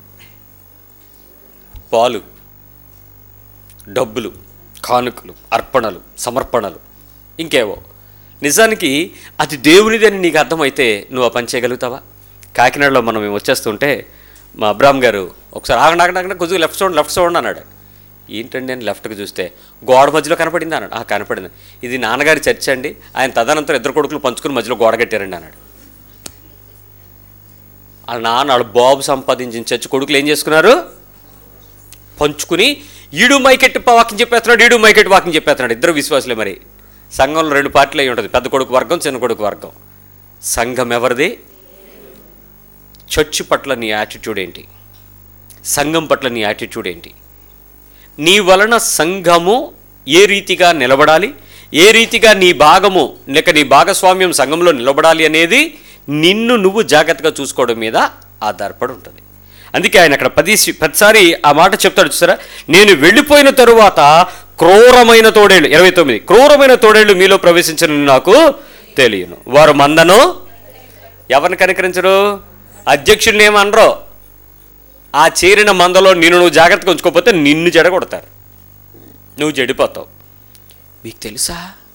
పాలు డబ్బులు కానుకలు అర్పణలు సమర్పణలు ఇంకేవో నిజానికి అది దేవునిది అని నీకు అర్థమైతే నువ్వు ఆ పని చేయగలుగుతావా కాకినాడలో మనం మేము వచ్చేస్తుంటే మా అబ్రామ్ గారు ఒకసారి ఆగండి ఆగండి ఆగండి కొద్దిగా లెఫ్ట్ చూడండి లెఫ్ట్ చూడండి అన్నాడు ఏంటండి నేను లెఫ్ట్కి చూస్తే గోడ మధ్యలో కనపడింది అన్నాడు ఆ కనపడింది ఇది నాన్నగారి చర్చ అండి ఆయన తదనంతరం ఇద్దరు కొడుకులు పంచుకుని మధ్యలో గోడ కట్టారండి అన్నాడు వాళ్ళ నాన్న వాళ్ళ బాబు సంపాదించిన చర్చ కొడుకులు ఏం చేసుకున్నారు పంచుకుని ఈడు మైకెట్టి వాక్యం చెప్పేస్తున్నాడు ఈడు మైకెట్టి వాక్యం చెప్పేస్తున్నాడు ఇద్దరు విశ్వాసులే మరి సంఘంలో రెండు పార్టీలు అయి ఉంటుంది పెద్ద కొడుకు వర్గం చిన్న కొడుకు వర్గం సంఘం ఎవరిది చర్చ్ పట్ల నీ యాటిట్యూడ్ ఏంటి సంఘం పట్ల నీ యాటిట్యూడ్ ఏంటి నీ వలన సంఘము ఏ రీతిగా నిలబడాలి ఏ రీతిగా నీ భాగము లేక నీ భాగస్వామ్యం సంఘంలో నిలబడాలి అనేది నిన్ను నువ్వు జాగ్రత్తగా చూసుకోవడం మీద ఆధారపడి ఉంటుంది అందుకే ఆయన అక్కడ పది ప్రతిసారి ఆ మాట చెప్తాడు చూసారా నేను వెళ్ళిపోయిన తరువాత క్రూరమైన తోడేళ్ళు ఇరవై తొమ్మిది క్రూరమైన తోడేళ్ళు మీలో ప్రవేశించిన నాకు తెలియను వారు మందను ఎవరిని కనికరించరు అధ్యక్షుడిని ఏమనరో ఆ చేరిన మందలో నిన్ను నువ్వు జాగ్రత్తగా ఉంచుకోకపోతే నిన్ను చెడగొడతారు నువ్వు చెడిపోతావు మీకు తెలుసా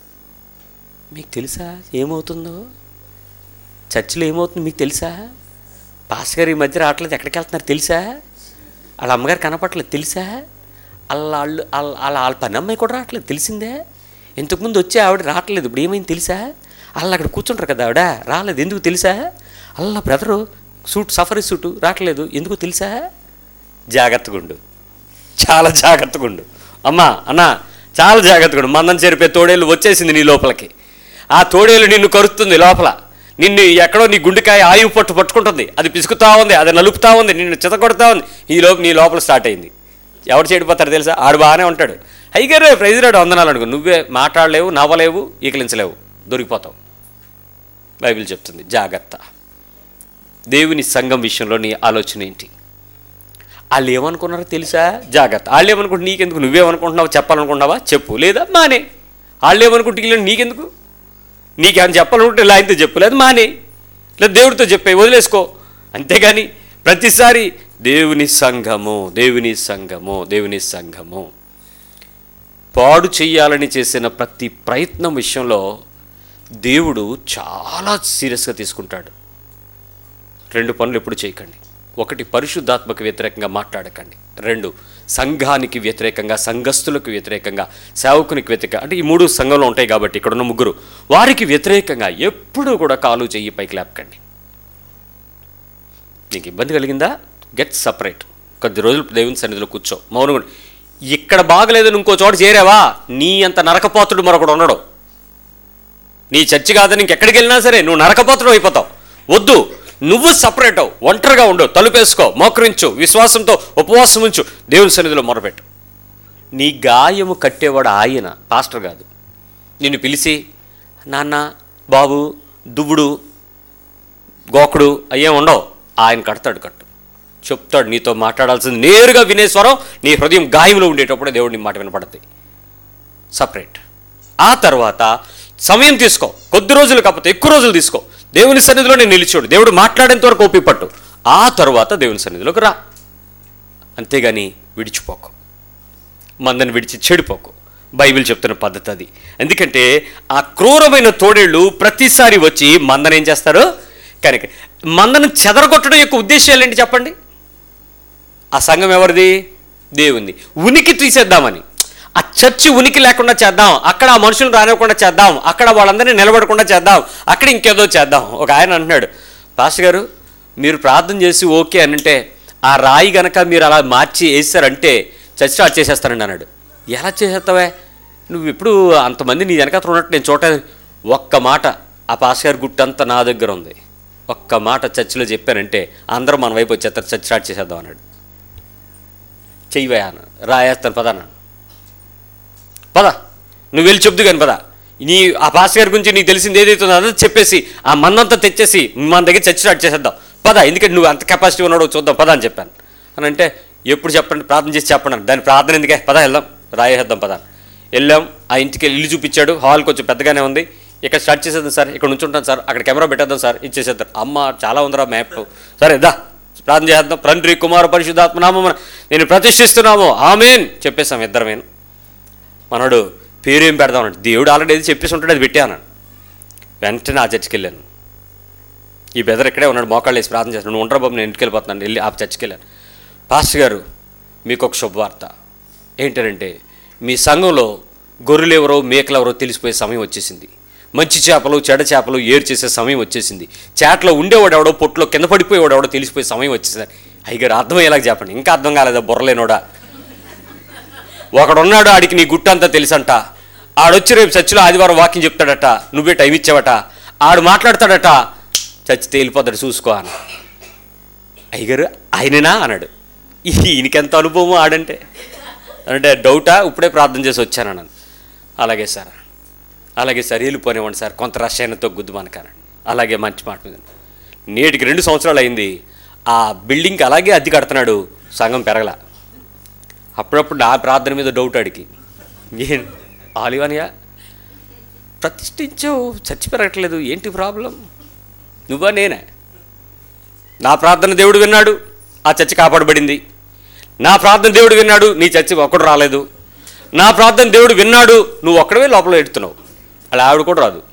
మీకు తెలుసా ఏమవుతుందో చర్చిలో ఏమవుతుందో మీకు తెలుసా పాస్టర్ గారు ఈ మధ్య రావట్లేదు ఎక్కడికి వెళ్తున్నారు తెలుసా వాళ్ళ అమ్మగారు కనపడట్లేదు తెలుసా వాళ్ళ వాళ్ళు వాళ్ళ వాళ్ళ వాళ్ళ పని అమ్మాయి కూడా రావట్లేదు తెలిసిందే ఇంతకుముందు వచ్చే ఆవిడ రావట్లేదు ఇప్పుడు ఏమైంది తెలుసా వాళ్ళు అక్కడ కూర్చుంటారు కదా ఆవిడ రాలేదు ఎందుకు తెలుసా అల్ల బ్రదరు సూట్ సఫరీ సూటు రావట్లేదు ఎందుకు తెలుసా జాగ్రత్తగా ఉండు చాలా జాగ్రత్తగా ఉండు అమ్మా అన్న చాలా జాగ్రత్తగా ఉండు మందం చెరిపే తోడేలు వచ్చేసింది నీ లోపలికి ఆ తోడేలు నిన్ను కరుస్తుంది లోపల నిన్ను ఎక్కడో నీ గుండెకాయ ఆయువు పట్టు పట్టుకుంటుంది అది పిసుకుతా ఉంది అది నలుపుతా ఉంది నిన్ను చితకొడతా ఉంది ఈ లోపు నీ లోపల స్టార్ట్ అయింది ఎవడు చెడిపోతాడు తెలుసా ఆడు బాగానే ఉంటాడు హైగారు ప్రైజ్ రాడు వందనాలు అనుకో నువ్వే మాట్లాడలేవు నవ్వలేవు ఈకలించలేవు దొరికిపోతావు బైబిల్ చెప్తుంది జాగ్రత్త దేవుని సంఘం విషయంలో నీ ఆలోచన ఏంటి వాళ్ళు ఏమనుకున్నారో తెలుసా జాగ్రత్త వాళ్ళు ఏమనుకుంటు నీకెందుకు నువ్వేమనుకుంటున్నావు చెప్పాలనుకుంటున్నావా చెప్పు లేదా మానే వాళ్ళు ఏమనుకుంటే వీళ్ళు నీకెందుకు నీకేమైనా చెప్పాలనుకుంటే ఇలా ఆయనతో చెప్పు లేదు మానే లేదా దేవుడితో చెప్పే వదిలేసుకో అంతేగాని ప్రతిసారి దేవుని సంఘము దేవుని సంఘము దేవుని సంఘము పాడు చెయ్యాలని చేసిన ప్రతి ప్రయత్నం విషయంలో దేవుడు చాలా సీరియస్గా తీసుకుంటాడు రెండు పనులు ఎప్పుడు చేయకండి ఒకటి పరిశుద్ధాత్మకు వ్యతిరేకంగా మాట్లాడకండి రెండు సంఘానికి వ్యతిరేకంగా సంఘస్థులకు వ్యతిరేకంగా సేవకునికి వ్యతిరేకంగా అంటే ఈ మూడు సంఘంలో ఉంటాయి కాబట్టి ఇక్కడ ఉన్న ముగ్గురు వారికి వ్యతిరేకంగా ఎప్పుడూ కూడా కాలు చెయ్యి పైకి లేపకండి నీకు ఇబ్బంది కలిగిందా గెట్ సపరేట్ కొద్ది రోజులు దేవుని సన్నిధిలో కూర్చో మౌనంగా ఉండు. ఇక్కడ బాగలేదని ఇంకో చోట చేరావా నీ అంత నరకపోతుడు మరొకడు ఉండడు నీ చర్చి కాదని ఇంకెక్కడికి వెళ్ళినా సరే నువ్వు నరకపోతుడు అయిపోతావు వద్దు నువ్వు సపరేట్ అవు ఒంటరిగా ఉండు తలుపేసుకో మోకరించు విశ్వాసంతో ఉపవాసం ఉంచు దేవుని సన్నిధిలో మొరపెట్టు నీ గాయము కట్టేవాడు ఆయన పాస్టర్ కాదు నిన్ను పిలిచి నాన్న బాబు దువ్వుడు గోకుడు అయ్యేం ఉండవు ఆయన కడతాడు కట్టు చెప్తాడు నీతో మాట్లాడాల్సింది నేరుగా వినే స్వరం నీ హృదయం గాయంలో ఉండేటప్పుడే దేవుడి నీ మాట వినపడతాయి సపరేట్ ఆ తర్వాత సమయం తీసుకో కొద్ది రోజులు కాకపోతే ఎక్కువ రోజులు తీసుకో దేవుని సన్నిధిలో నేను నిలిచోడు దేవుడు మాట్లాడేంత వరకు ఓపిక పట్టు ఆ తర్వాత దేవుని సన్నిధిలోకి రా అంతేగాని విడిచిపోకు మందని విడిచి చెడిపోకు బైబిల్ చెప్తున్న పద్ధతి అది ఎందుకంటే ఆ క్రూరమైన తోడేళ్ళు ప్రతిసారి వచ్చి మందను ఏం చేస్తారు కనుక మందను చెదరగొట్టడం యొక్క ఉద్దేశాలు ఏంటి చెప్పండి ఆ సంఘం ఎవరిది దేవుంది ఉనికి తీసేద్దామని ఆ చర్చి ఉనికి లేకుండా చేద్దాం అక్కడ ఆ మనుషులు రానివ్వకుండా చేద్దాం అక్కడ వాళ్ళందరినీ నిలబడకుండా చేద్దాం అక్కడ ఇంకేదో చేద్దాం ఒక ఆయన అంటున్నాడు పాస్టర్ గారు మీరు ప్రార్థన చేసి ఓకే అని అంటే ఆ రాయి గనక మీరు అలా మార్చి వేసారంటే చర్చ్ స్టార్ట్ చేసేస్తానండి అన్నాడు ఎలా చేసేస్తావే నువ్వు ఇప్పుడు అంతమంది నీ వెనకాల ఉన్నట్టు నేను చూడ ఒక్క మాట ఆ పాస్టర్ గారి గుట్టంతా నా దగ్గర ఉంది ఒక్క మాట చర్చిలో చెప్పానంటే అందరూ మన వైపు వచ్చేస్తారు చర్చ్ స్టార్ట్ చేసేద్దాం అన్నాడు చెయ్యవయా అన్న రాయేస్తాను పద అన్నాను పద నువ్వు వెళ్ళి చెప్దు కానీ పద నీ ఆ పాస్ గారి గురించి నీకు తెలిసింది ఏదైతే ఉందో అదంతా చెప్పేసి ఆ మన్నంతా తెచ్చేసి మన దగ్గర చర్చ స్టార్ట్ చేసేద్దాం పద ఎందుకంటే నువ్వు అంత కెపాసిటీ ఉన్నాడో చూద్దాం పద అని చెప్పాను అని అంటే ఎప్పుడు చెప్పండి ప్రార్థన చేసి చెప్పండి అన్నాడు. దాని ప్రార్థన ఎందుకే పద వెళ్దాం రాయేద్దాం పద వెళ్ళాం ఆ ఇంటికి వెళ్ళి ఇల్లు చూపించాడు హాల్ కొంచెం పెద్దగానే ఉంది ఇక్కడ స్టార్ట్ చేసేద్దాం సార్ ఇక్కడ నుంచి ఉంటాను సార్ అక్కడ కెమెరా పెట్టేద్దాం సార్ ఇచ్చేసేద్దాం అమ్మ చాలా ఉందిరా మ్యాప్ సరే దా ప్రార్థన చేద్దాం తండ్రి కుమార పరిశుద్ధాత్మ నామమున నేను ప్రతిష్ఠిస్తున్నాము ఆమెన్ చెప్పేసాం ఇద్దరమేను మనోడు పేరు ఏం పెడదాం అన్నాడు దేవుడు ఆల్రెడీ ఏది చెప్పేసి ఉంటాడు అది పెట్టాను వెంటనే ఆ చర్చికి వెళ్ళాను ఈ బెదర్ ఇక్కడే ఉన్నాడు మోకాళ్ళు వేసి ప్రార్థన చేస్తాను నువ్వు ఉంటారు బాబు నేను ఇంటికి వెళ్ళిపోతున్నాను వెళ్ళి ఆ చర్చికి వెళ్ళాను పాస్టర్ గారు మీకు ఒక శుభవార్త ఏంటంటే మీ సంఘంలో గొర్రెలు ఎవరో మేకలు ఎవరో తెలిసిపోయే సమయం వచ్చేసింది మంచి చేపలు చెడ చేపలు ఏరు చేసే సమయం వచ్చేసింది చేటలో ఉండేవాడు ఎవడో పొట్టులో కింద పడిపోయేవాడు ఎవడో తెలిసిపోయే సమయం వచ్చేసింది అయ్యగారు అర్థమయ్యేలాగా చెప్పండి ఇంకా అర్థం కాలేదా బుర్రలేనోడా ఒకడున్నాడు ఆడికి నీ గుట్టంతా తెలుసంట ఆడొచ్చి రేపు చర్చిలో ఆదివారం వాకింగ్ చెప్తాడట నువ్వే టైం ఇచ్చావట ఆడు మాట్లాడతాడట చర్చి తేలిపోతాడు చూసుకో అని అయ్యగారు ఆయననా అన్నాడు ఈయనకెంత అనుభవం ఆడంటే అంటే డౌటా ఇప్పుడే ప్రార్థన చేసి వచ్చాను అన్నాను అలాగే సార్ అలాగే సార్ వెళ్ళిపోనివ్వండి సార్ కొంత రసాయనంతో గుద్దుమనకానండి అలాగే మంచి మాట మీద నేటికి రెండు సంవత్సరాలు అయింది ఆ బిల్డింగ్కి అలాగే అద్దె కడుతున్నాడు సంఘం పెరగల అప్పుడప్పుడు నా ప్రార్థన మీద డౌట్ అడిగి ఏం ఆలివానియా ప్రతిష్ఠించావు చచ్చి పెరగట్లేదు ఏంటి ప్రాబ్లం నువ్వా నేనే నా ప్రార్థన దేవుడు విన్నాడు ఆ చర్చి కాపాడబడింది నా ప్రార్థన దేవుడు విన్నాడు నీ చర్చి ఒక్కడు రాలేదు నా ప్రార్థన దేవుడు విన్నాడు నువ్వు ఒక్కడవే లోపల ఎడుతున్నావు అలా ఆవిడ కూడా రాదు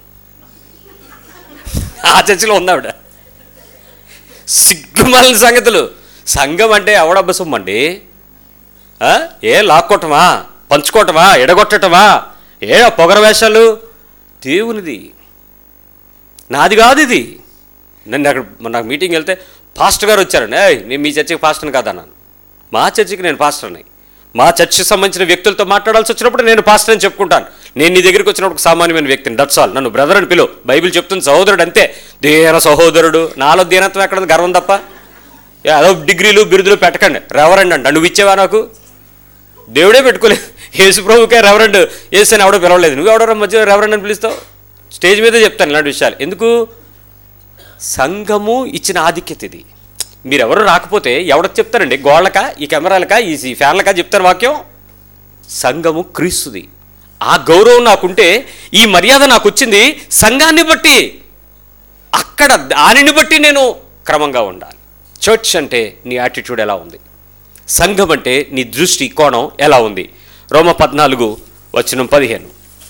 ఆ చర్చిలో ఉంది ఆవిడ సిగ్గుమాలిన సంగతులు సంఘం అంటే ఎవడబ్బ సొమ్మండి ఆ? ఏ లాక్కోవటమా పంచుకోవటమా ఎడగొట్టటమా ఏ ఆ పొగర వేషాలు దేవునిది నాది కాదు ఇది నన్ను అక్కడ మొన్న నాకు మీటింగ్ వెళ్తే పాస్టర్ గారు వచ్చారండి ఏయ్ నేను మీ చర్చికి పాస్టర్ని కాదన్నాను మా చర్చికి నేను పాస్టర్ని మా చర్చికి సంబంధించిన వ్యక్తులతో మాట్లాడాల్సి వచ్చినప్పుడు నేను పాస్టర్ అని చెప్పుకుంటాను నేను నీ దగ్గరికి వచ్చినప్పుడు ఒక సామాన్యమైన వ్యక్తిని దట్స్ ఆల్ నన్ను బ్రదర్ అని పిలువు బైబిల్ చెప్తుంది సహోదరుడు అంతే దీన సహోదరుడు నాలో దీనత్వం ఎక్కడ ఉంది? గర్వం తప్ప ఏ, అదో డిగ్రీలు బిరుదులు పెట్టకండి రెవరెండ్ అంట నువ్వు ఇచ్చేవా నాకు దేవుడే పెట్టుకోలేదు యేసు ప్రభుకే రెవరెండ్ యేసు అని ఎవడో పిలవలేదు నువ్వు ఎవడో మధ్య రెవరెండ్ అని పిలుస్తావు స్టేజ్ మీదే చెప్తాను ఇలాంటి విషయాలు ఎందుకు సంఘము ఇచ్చిన ఆధిక్యత ఇది మీరెవరు రాకపోతే ఎవడో చెప్తారండి గోళ్ళక ఈ కెమెరాలక ఈ ఈ ఫ్యాన్లకా చెప్తారు వాక్యం సంఘము క్రీస్తుది ఆ గౌరవం నాకుంటే ఈ మర్యాద నాకు వచ్చింది సంఘాన్ని బట్టి అక్కడ దానిని బట్టి నేను క్రమంగా ఉండాలి చర్చ్ అంటే నీ యాటిట్యూడ్ ఎలా ఉంది సంఘం అంటే నీ దృష్టి కోణం ఎలా ఉంది రోమ పద్నాలుగు వచనం పదిహేను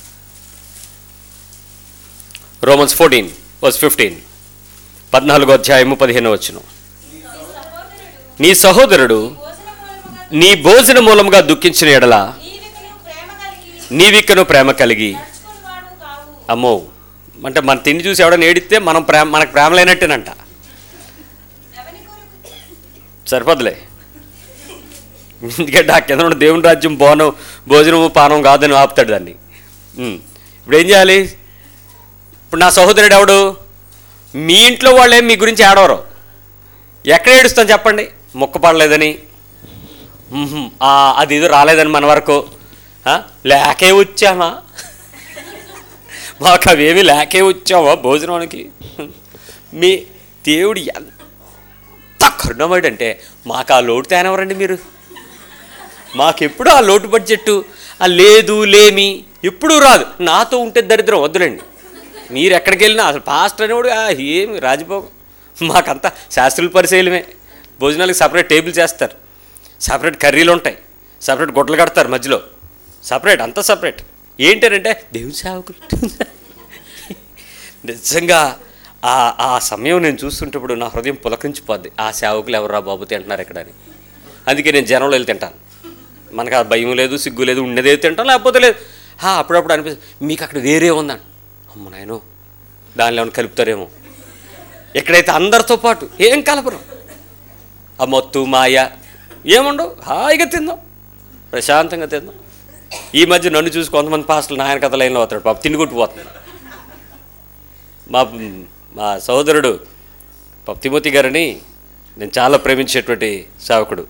రోమన్స్ ఫోర్టీన్ వస్ ఫిఫ్టీన్ పద్నాలుగో అధ్యాయము పదిహేను వచనం నీ సహోదరుడు నీ భోజన మూలముగా దుఃఖించిన ఎడల నీవికను ప్రేమ కలిగి నీవిక్కను ప్రేమ కలిగి నడుచుకునివాడు కావు అమ్మో అంటే మన తిండి చూసి ఎవడో ఏడిస్తే మనం ప్రేమ మనకు ప్రేమ లేనట్టేనంట ఎవని కొరకు సరిపోదులే ఎందుకంటే ఆ కింద ఉన్న దేవుని రాజ్యం బోనం భోజనము పానం కాదని ఆపుతాడు దాన్ని ఉమ్. ఇప్పుడు ఏం చేయాలి ఇప్పుడు నా సహోదరుడు ఎవడు మీ ఇంట్లో వాళ్ళే మీ గురించి ఆడవరు ఎక్కడ ఏడుస్తాం చెప్పండి మొక్క పడలేదని ఉహుం, ఆ, అది ఇది రాలేదని మన వరకు ఆ, లేకే వచ్చామా మాకు అవేమి లేకే వచ్చావా భోజనానికి మీ దేవుడు ఎంత కరుణమడు అంటే మాకు ఆ లోటు తేనవరండి మీరు మాకెప్పుడు ఆ లోటు బడ్జెట్ ఆ లేదు లేమి ఎప్పుడూ రాదు నాతో ఉంటే దరిద్రం వద్దులండి మీరు ఎక్కడికి వెళ్ళినా అసలు పాస్టర్ అనేవాడు ఆ, ఏమి రాజభోగం మాకంతా శాస్త్రుల పరిశీలమే భోజనాలకు సపరేట్ టేబుల్ చేస్తారు సపరేట్ కర్రీలు ఉంటాయి సపరేట్ గుడ్డలు కడతారు మధ్యలో సపరేట్ అంతా సపరేట్ ఏంటంటే దేవుని సేవకులు నిజంగా ఆ ఆ సమయం నేను చూస్తుంటప్పుడు నా హృదయం పులకరించిపోద్ది ఆ సేవకులు ఎవరా బాబు తింటున్నారు ఇక్కడ అని అందుకే నేను జనంలో వెళ్ళి తింటాను మనకు ఆ భయం లేదు సిగ్గు లేదు ఉన్నదే తింటాం లేకపోతే లేదు ఆ, అప్పుడప్పుడు అనిపిస్తుంది మీకు అక్కడ వేరే ఉందని అమ్మ నాయనో దానిలో ఏమైనా కలుపుతారేమో ఎక్కడైతే అందరితో పాటు ఏం కలపరు ఆ మొత్తు మాయ ఏముండవు హాయిగా తిందాం ప్రశాంతంగా తిందాం ఈ మధ్య నన్ను చూసి కొంతమంది పాస్టర్లు నాయన కథ లైన్లో అవుతాడు పాప తిండి కొట్టిపోతున్నాడు మా మా సహోదరుడు పాప తిమోతి గారని నేను చాలా ప్రేమించేటువంటి సేవకుడు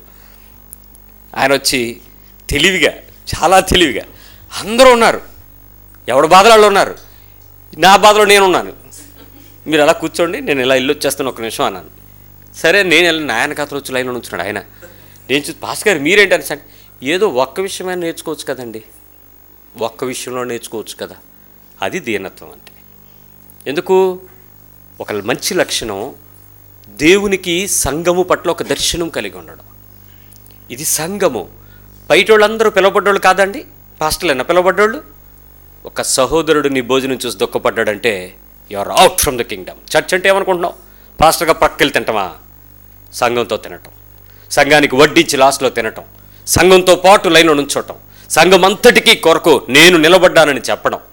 ఆయన వచ్చి తెలివిగా చాలా తెలివిగా అందరూ ఉన్నారు ఎవడు బాధలు వాళ్ళు ఉన్నారు నా బాధలో నేను ఉన్నాను మీరు అలా కూర్చోండి నేను ఇలా ఇల్లు వచ్చేస్తాను ఒక నిమిషం అన్నాను సరే నేను వెళ్ళి నాయన కథలు వచ్చి లైన్లో ఉంచున్నాడు ఆయన నేను చూసి పాస్ గారు మీరేంటని సార్ ఏదో ఒక్క విషయమైనా నేర్చుకోవచ్చు కదండి ఒక్క విషయంలో నేర్చుకోవచ్చు కదా అది దీనత్వం అంటే ఎందుకు ఒక మంచి లక్షణం దేవునికి సంఘము పట్ల ఒక దర్శనం కలిగి ఉండడం ఇది సంఘము బయట వాళ్ళందరూ పిలవబడ్డోళ్ళు కాదండి పాస్టర్లేనా పిలవబడ్డోళ్ళు ఒక సహోదరుడు నీ భోజనం చూసి దుఃఖపడ్డాడంటే are out from the kingdom church అంటే ఏమనుకుంటున్నావు పాస్టర్గా పక్కకెళ్ళి తింటామా సంఘంతో తినటం సంఘానికి వడ్డించి లాస్ట్లో తినటం సంఘంతో పాటు లైన్లో నుంచోటం సంఘం అంతటికీ కొరకు నేను నిలబడ్డానని చెప్పడం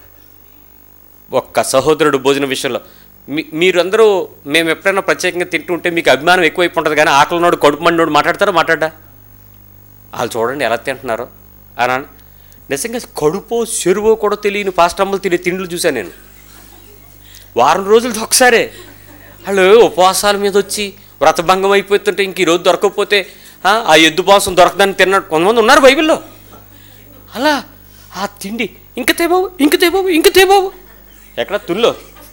ఒక్క సహోదరుడు భోజన విషయంలో మీ మీరందరూ మేము ఎప్పుడైనా ప్రత్యేకంగా తింటుంటే మీకు అభిమానం ఎక్కువైపు ఉంటుంది కానీ ఆకలినోడు కడుపు మండినోడు మాట్లాడతారా మాట్లాడా వాళ్ళు చూడండి ఎలా తింటున్నారో అని అన్- నిజంగా కడుపో చెరువో కూడా తెలియని పాస్టమ్మలు తినే తిండ్లు చూశాను నేను వారం రోజులతో ఒకసారే వాళ్ళు ఉపవాసాల మీద వచ్చి వ్రతభంగం అయిపోతుంటే ఇంక ఈరోజు దొరకకపోతే ఆ, ఆ ఎద్దు పాసం దొరకదని తిన్నాడు కొంతమంది ఉన్నారు బైబిల్లో అలా ఆ తిండి ఇంక తేబాబు ఇంక తేబాబు ఇంక తేబాబు ఎక్కడ తుల్లో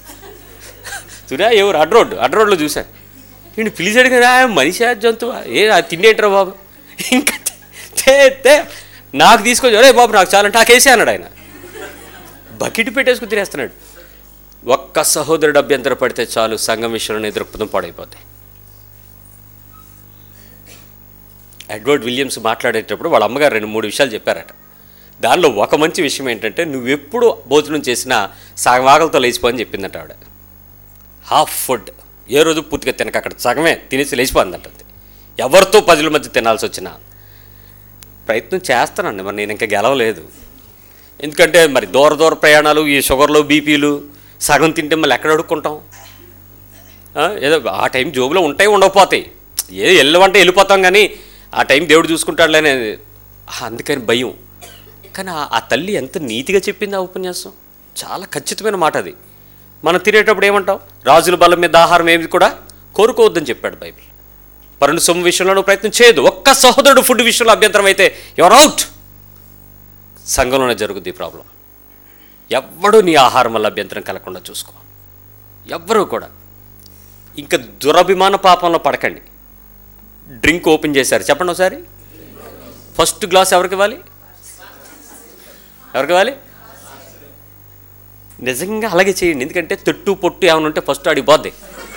తురా ఎవరు అడ్ రోడ్డు అడ్ రోడ్లో చూశాను నేను పిలిచాడు కదా "ఆ, మనిషి జంతువు ఏ ఆ తిండి ఏంట్రా బాబు ఇంకా తే తే నాకు తీసుకొచ్చి అరే బాబు నాకు చాలంటే నాకేసే అన్నాడు ఆయన బకెట్ పెట్టేసుకుని తినేస్తున్నాడు ఒక్క సహోదరుడు అభ్యంతర పడితే చాలు సంఘం విషయంలో దృక్పథం పాడైపోతాయి ఎడ్వర్డ్ విలియమ్స్ మాట్లాడేటప్పుడు వాళ్ళ అమ్మగారు రెండు మూడు విషయాలు చెప్పారట దానిలో ఒక మంచి విషయం ఏంటంటే నువ్వెప్పుడు భోజనం చేసినా సగం ఆకలితో లేచిపోని చెప్పిందట ఆవిడ హాఫ్ ఫుడ్ ఏ రోజు పూర్తిగా తినక అక్కడ సగమే తినేసి లేచిపోయిందంటుంది ఎవరితో పదుల మధ్య తినాల్సి వచ్చినా ప్రయత్నం చేస్తానండి మరి నేను ఇంకా గెలవలేదు ఎందుకంటే మరి దూర దూర ప్రయాణాలు ఈ షుగర్లు బీపీలు సగం తింటే మళ్ళీ ఎక్కడ అడుక్కుంటాం ఆ, ఏదో ఆ టైం జోబులో ఉంటాయి ఉండకపోతాయి ఏ వెళ్ళమంటే వెళ్ళిపోతాం కానీ ఆ టైం దేవుడు చూసుకుంటాడులే అనేది అందుకని భయం కానీ ఆ- ఆ తల్లి ఎంత నీతిగా చెప్పింది ఆ ఉపన్యాసం చాలా ఖచ్చితమైన మాట అది మనం తినేటప్పుడు ఏమంటాం రాజుల బలం మీద ఆహారం ఏమి కూడా కోరుకోవద్దని చెప్పాడు బైబిల్ పరుని సొమ్ము విషయంలో నువ్వు ప్రయత్నం చేయదు ఒక్క సహోదరుడు ఫుడ్ విషయంలో అభ్యంతరం అయితే ఎవర్ అవుట్ సంఘంలోనే జరుగుద్ది ఈ ప్రాబ్లం ఎవ్వడూ నీ ఆహారం వల్ల అభ్యంతరం కలగకుండా చూసుకో ఎవ్వరూ కూడా ఇంకా దురభిమాన పాపంలో పడకండి డ్రింక్ ఓపెన్ చేశారు చెప్పండి ఒకసారి ఫస్ట్ గ్లాస్ ఎవరికి ఇవ్వాలి ఎవరికి ఇవ్వాలి నిజంగా అలాగే చేయండి ఎందుకంటే తొట్టు పొట్టు ఏమైనా ఉంటే ఫస్ట్ ఆడికి పోద్ది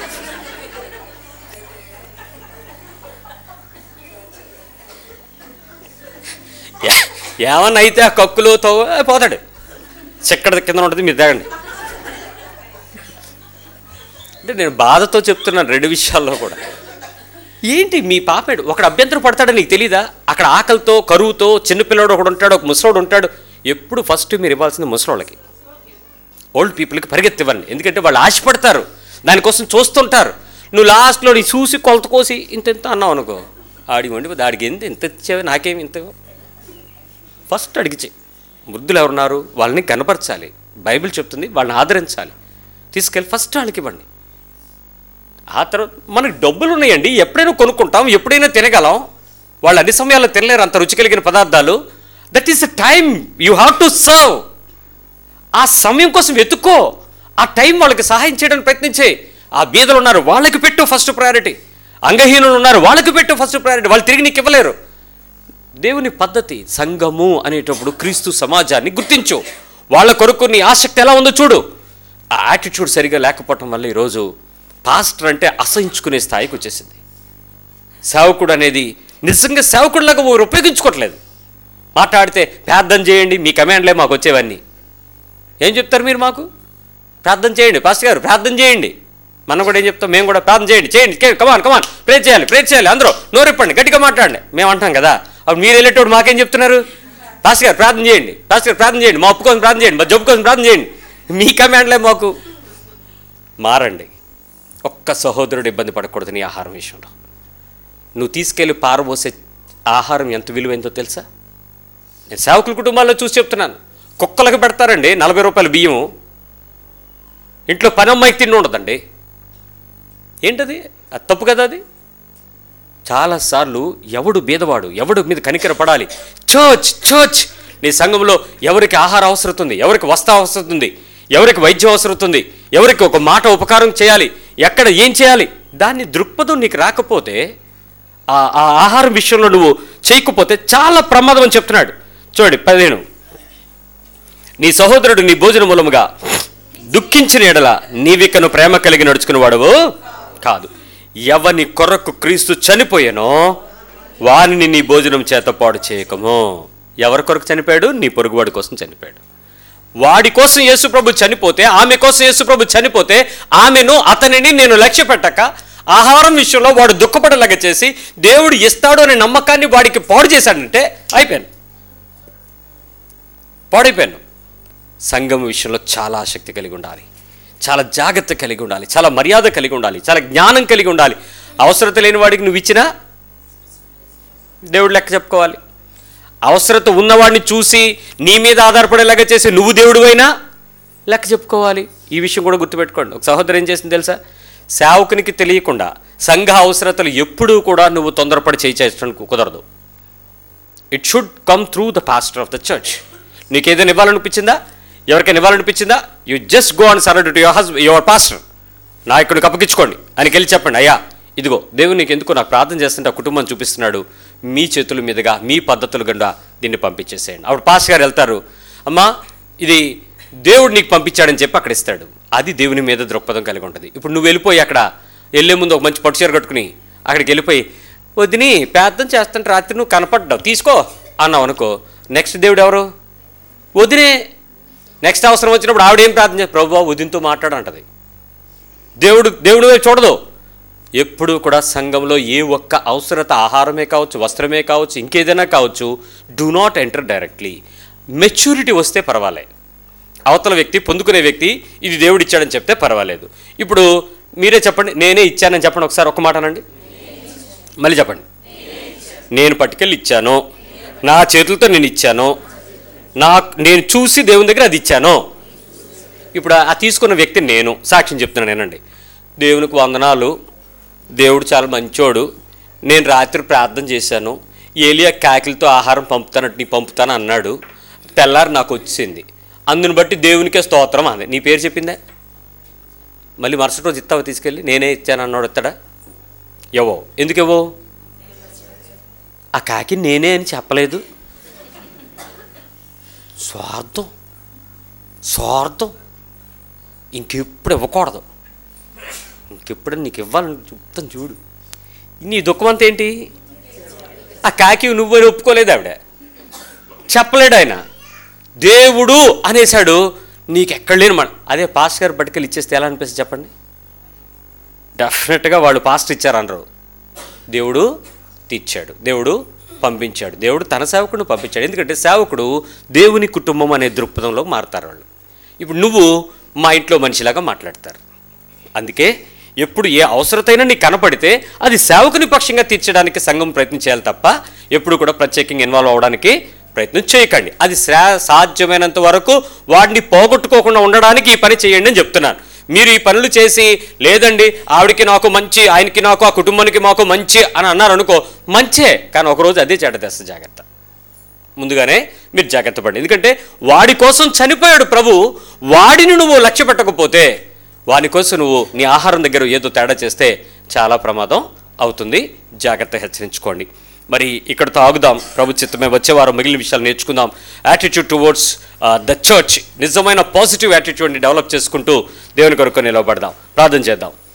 ఏ- ఏమన్నా అయితే ఆ కక్కులో తో పోతాడు చెక్కడ కింద ఉంటుంది మీరు తాగండి అంటే నేను బాధతో చెప్తున్నాను రెండు విషయాల్లో కూడా ఏంటి మీ పాపేడు ఒకడు అభ్యంతరం పడతాడో నీకు తెలీదా అక్కడ ఆకలితో కరువుతో చిన్నపిల్లడు ఒకడు ఉంటాడు ఒక ముసలోడు ఉంటాడు ఎప్పుడు ఫస్ట్ మీరు ఇవ్వాల్సింది ముసలోళ్ళకి ఓల్డ్ పీపుల్కి పరిగెత్తివ్వండి ఎందుకంటే వాళ్ళు ఆశపడతారు దానికోసం చూస్తుంటారు నువ్వు లాస్ట్లో నీ చూసి కొలత కోసి ఇంత ఇంత అన్నావు అనుకో ఆడి వండి ఆడికి ఎంత ఎంత ఇచ్చావు నాకేమి ఇంత ఫస్ట్ అడిగిచే వృద్ధులు ఎవరున్నారు వాళ్ళని కనపరచాలి బైబిల్ చెప్తుంది వాళ్ళని ఆదరించాలి తీసుకెళ్ళి ఫస్ట్ వాళ్ళకి ఇవ్వండి ఆ తర్వాత మనకి డబ్బులు ఉన్నాయండి ఎప్పుడైనా కొనుక్కుంటాం ఎప్పుడైనా తినగలం వాళ్ళు అన్ని సమయాల్లో తినలేరు అంత రుచి కలిగిన పదార్థాలు that is the time you have to serve ఆ సమయం కోసం వెతుక్కో ఆ టైం వాళ్ళకి సహాయం చేయడానికి ప్రయత్నించే ఆ బీదలు ఉన్నారు వాళ్ళకి పెట్టు ఫస్ట్ ప్రయారిటీ అంగహీనులు ఉన్నారు వాళ్ళకి పెట్టు ఫస్ట్ ప్రయారిటీ వాళ్ళు తిరిగి నీకు ఇవ్వలేరు దేవుని పద్ధతి సంఘము అనేటప్పుడు క్రీస్తు సమాజాన్ని గుర్తించు వాళ్ళ కొరకు నీ ఆసక్తి ఎలా ఉందో చూడు ఆ యాటిట్యూడ్ సరిగా లేకపోవటం వల్ల ఈరోజు పాస్టర్ అంటే అసహించుకునే స్థాయికి వచ్చేసింది సేవకుడు అనేది నిజంగా సేవకుడిలాగా ఊరు ఉపయోగించుకోవట్లేదు మాట్లాడితే ప్రార్థన చేయండి మీ కమాండ్లే మాకు వచ్చేవన్నీ ఏం చెప్తారు మీరు మాకు ప్రార్థన చేయండి పాస్టర్ గారు ప్రార్థన చేయండి మనం కూడా ఏం చెప్తాం మేము కూడా ప్రార్థన చేయండి చేయండి కమాన్ కమాన్ ప్రే చేయాలి ప్రే చేయాలి అందరూ నోరిప్పండి గట్టిగా మాట్లాడండి మేము అంటాం కదా అప్పుడు మీరు వెళ్ళేటప్పుడు మాకేం చెప్తున్నారు పాస్టర్ గారు ప్రార్థన చేయండి పాస్టర్ గారు ప్రార్థన చేయండి మా అప్పు కోసం ప్రార్థన చేయండి మా జబ్బు కోసం ప్రార్థన చేయండి మీ కమాండ్లే మాకు మారండి ఒక్క సహోదరుడు ఇబ్బంది పడకూడదు నీ ఆహారం విషయంలో నువ్వు తీసుకెళ్ళి పారబోసే ఆహారం ఎంత విలువైందో తెలుసా నేను సేవకుల కుటుంబాల్లో చూసి చెప్తున్నాను కుక్కలకు పెడతారండి నలభై రూపాయల బియ్యం ఇంట్లో పని అమ్మాయికి తిండి ఉండదండి ఏంటది అది తప్పు కదా అది చాలాసార్లు ఎవడు బీదవాడు ఎవడు మీద కనికర పడాలి చర్చ్ చర్చ్ నీ సంఘంలో ఎవరికి ఆహార అవసరం ఉంది ఎవరికి వస్త్ర అవసరం ఉంది ఎవరికి వైద్యం అవసరం ఉంది ఎవరికి ఒక మాట ఉపకారం చేయాలి ఎక్కడ ఏం చేయాలి దాన్ని దృక్పథం నీకు రాకపోతే ఆ ఆ ఆహారం విషయంలో నువ్వు చేయకపోతే చాలా ప్రమాదం అని చెప్తున్నాడు చూడండి పదిహేను నీ సహోదరుడు నీ భోజన మూలముగా దుఃఖించిన ఎడల నీవికను ప్రేమ కలిగి నడుచుకుని వాడవు కాదు ఎవని కొరకు క్రీస్తు చనిపోయానో వానిని నీ భోజనం చేత పాడు చేయకము ఎవరి కొరకు చనిపోయాడు నీ పొరుగువాడి కోసం చనిపోయాడు వాడి కోసం యేసుప్రభు చనిపోతే ఆమె కోసం యేసుప్రభు చనిపోతే ఆమెను అతనిని నేను లక్ష్య పెట్టక ఆహారం విషయంలో వాడు దుఃఖపడేలాగా చేసి దేవుడు ఇస్తాడు అనే నమ్మకాన్ని వాడికి పాడు చేశాడంటే అయిపోయాను పాడైపోయాను సంఘం విషయంలో చాలా ఆసక్తి కలిగి ఉండాలి చాలా జాగ్రత్త కలిగి ఉండాలి చాలా మర్యాద కలిగి ఉండాలి చాలా జ్ఞానం కలిగి ఉండాలి అవసరత లేని వాడికి నువ్వు ఇచ్చినా దేవుడు లెక్క చెప్పుకోవాలి అవసరత ఉన్నవాడిని చూసి నీ మీద ఆధారపడేలాగా చేసి నువ్వు దేవుడు అయినా లెక్క చెప్పుకోవాలి ఈ విషయం కూడా గుర్తుపెట్టుకోండి ఒక సహోదరు ఏం చేసింది తెలుసా సేవకునికి తెలియకుండా సంఘ అవసరతలు ఎప్పుడూ కూడా నువ్వు తొందరపడి చేయి చేయడానికి కుదరదు it should come through the pastor of the church నీకు ఏదైనా ఇవ్వాలనిపించిందా ఎవరికైనా ఇవ్వాలనిపించిందా you just go and surrender to your husband your pastor నాయకుడికి అప్పగించుకోండి ఆయనకి వెళ్ళి చెప్పండి అయ్యా ఇదిగో దేవుడు నీకు ఎందుకు నాకు ప్రార్థన చేస్తుంటే ఆ కుటుంబం చూపిస్తున్నాడు మీ చేతుల మీదుగా మీ పద్ధతులు గుండా దీన్ని పంపించేసేయండి అప్పుడు పాస్టర్ గారు వెళ్తారు అమ్మా ఇది దేవుడు నీకు పంపించాడని చెప్పి అక్కడ ఇస్తాడు అది దేవుని మీద దృక్పథం కలిగి ఉంటుంది ఇప్పుడు నువ్వు వెళ్ళిపోయి అక్కడ వెళ్ళే ముందు ఒక మంచి పట్టు చీర కట్టుకుని అక్కడికి వెళ్ళిపోయి వదిని ప్రార్థన చేస్తుంటే రాత్రి నువ్వు కనపడ్డావు తీసుకో అన్నావు అనుకో నెక్స్ట్ దేవుడు ఎవరు వదినే నెక్స్ట్ అవసరం వచ్చినప్పుడు ఆవిడేం ప్రార్థన చేస్తుంది ప్రభు వదినతో మాట్లాడంటది దేవుడు దేవుడు వైపు చూడదు ఎప్పుడూ కూడా సంఘంలో ఏ ఒక్క అవసరత ఆహారమే కావచ్చు వస్త్రమే కావచ్చు ఇంకేదైనా కావచ్చు do not enter directly maturity వస్తే పర్వాలే అవతల వ్యక్తి పొందుకునే వ్యక్తి ఇది దేవుడు ఇచ్చాడని చెప్తే పర్వాలేదు ఇప్పుడు మీరే చెప్పండి నేనే ఇచ్చానని చెప్పండి ఒకసారి ఒక మాట అనండి మళ్ళీ చెప్పండి నేను పట్టుకెళ్ళి ఇచ్చాను నా చేతులతో నేను ఇచ్చాను నా నేను చూసి దేవుని దగ్గర అది ఇచ్చాను ఇప్పుడు ఆ తీసుకున్న వ్యక్తి నేను సాక్ష్యం చెప్తున్నాను నేనండి దేవునికి వందనాలు దేవుడు చాలా మంచోడు నేను రాత్రి ప్రార్థన చేశాను ఏలియా కాకిలతో ఆహారం పంపుతానంటే నీ పంపుతాను అన్నాడు తెల్లారి నాకు వచ్చింది అందుని బట్టి దేవునికే స్తోత్రం అంది నీ పేరు చెప్పిందే మళ్ళీ మరుసటి రోజు ఇస్తావా తీసుకెళ్ళి నేనే ఇచ్చాను అన్నాడు ఇస్తాడా ఎవో ఎందుకు ఇవ్వో ఆ కాకి నేనే అని చెప్పలేదు స్వార్థం స్వార్థం ఇంకెప్పుడు ఇవ్వకూడదు ఇంకెప్పుడు నీకు ఇవ్వాలని చెప్తాను చూడు నీ దుఃఖం అంతా ఏంటి ఆ కాకి నువ్వు అని ఒప్పుకోలేదు ఆవిడ చెప్పలేడు ఆయన దేవుడు అనేసాడు నీకు ఎక్కడ లేని మన అదే పాస్టర్ గారు పట్టుకెళ్ళి ఇచ్చేస్తే ఎలా అనిపిస్తుంది చెప్పండి డెఫినెట్గా వాళ్ళు పాస్టర్ ఇచ్చారనరు దేవుడు తీర్చాడు దేవుడు పంపించాడు దేవుడు తన సేవకుడిని పంపించాడు ఎందుకంటే సేవకుడు దేవుని కుటుంబం అనే దృక్పథంలో మారుతారు వాళ్ళు ఇప్పుడు నువ్వు మా ఇంట్లో మనిషిలాగా మాట్లాడతారు అందుకే ఎప్పుడు ఏ అవసరతైనా నీకు కనపడితే అది సేవకుని పక్షంగా తీర్చడానికి సంఘం ప్రయత్నం చేయాలి తప్ప ఎప్పుడు కూడా ప్రత్యేకంగా ఇన్వాల్వ్ అవ్వడానికి ప్రయత్నం చేయకండి అది శ్రా సాధ్యమైనంత వరకు వాడిని పోగొట్టుకోకుండా ఉండడానికి ఈ పని చేయండి అని చెప్తున్నాను మీరు ఈ పనులు చేసి లేదండి ఆవిడకి నాకు మంచి ఆయనకి నాకు ఆ కుటుంబానికి మాకు మంచి అని అన్నారు అనుకో మంచే కానీ ఒకరోజు అదే చెడ్డ తెస్త జాగ్రత్త ముందుగానే మీరు జాగ్రత్త పడండి ఎందుకంటే వాడి కోసం చనిపోయాడు ప్రభు వాడిని నువ్వు లక్ష్య పెట్టకపోతే వాని కోసం నువ్వు నీ ఆహారం దగ్గర ఏదో తేడా చేస్తే చాలా ప్రమాదం అవుతుంది జాగ్రత్త హెచ్చరించుకోండి మరి ఇక్కడతో ఆగుదాం ప్రభు చిత్తమే వచ్చే వారం మిగిలిన విషయాలు నేర్చుకుందాం యాటిట్యూడ్ టువర్డ్స్ ద చర్చ్ నిజమైన పాజిటివ్ యాటిట్యూడ్ని డెవలప్ చేసుకుంటూ దేవుని కొరకు నిలవబడదాం ప్రార్థన చేద్దాం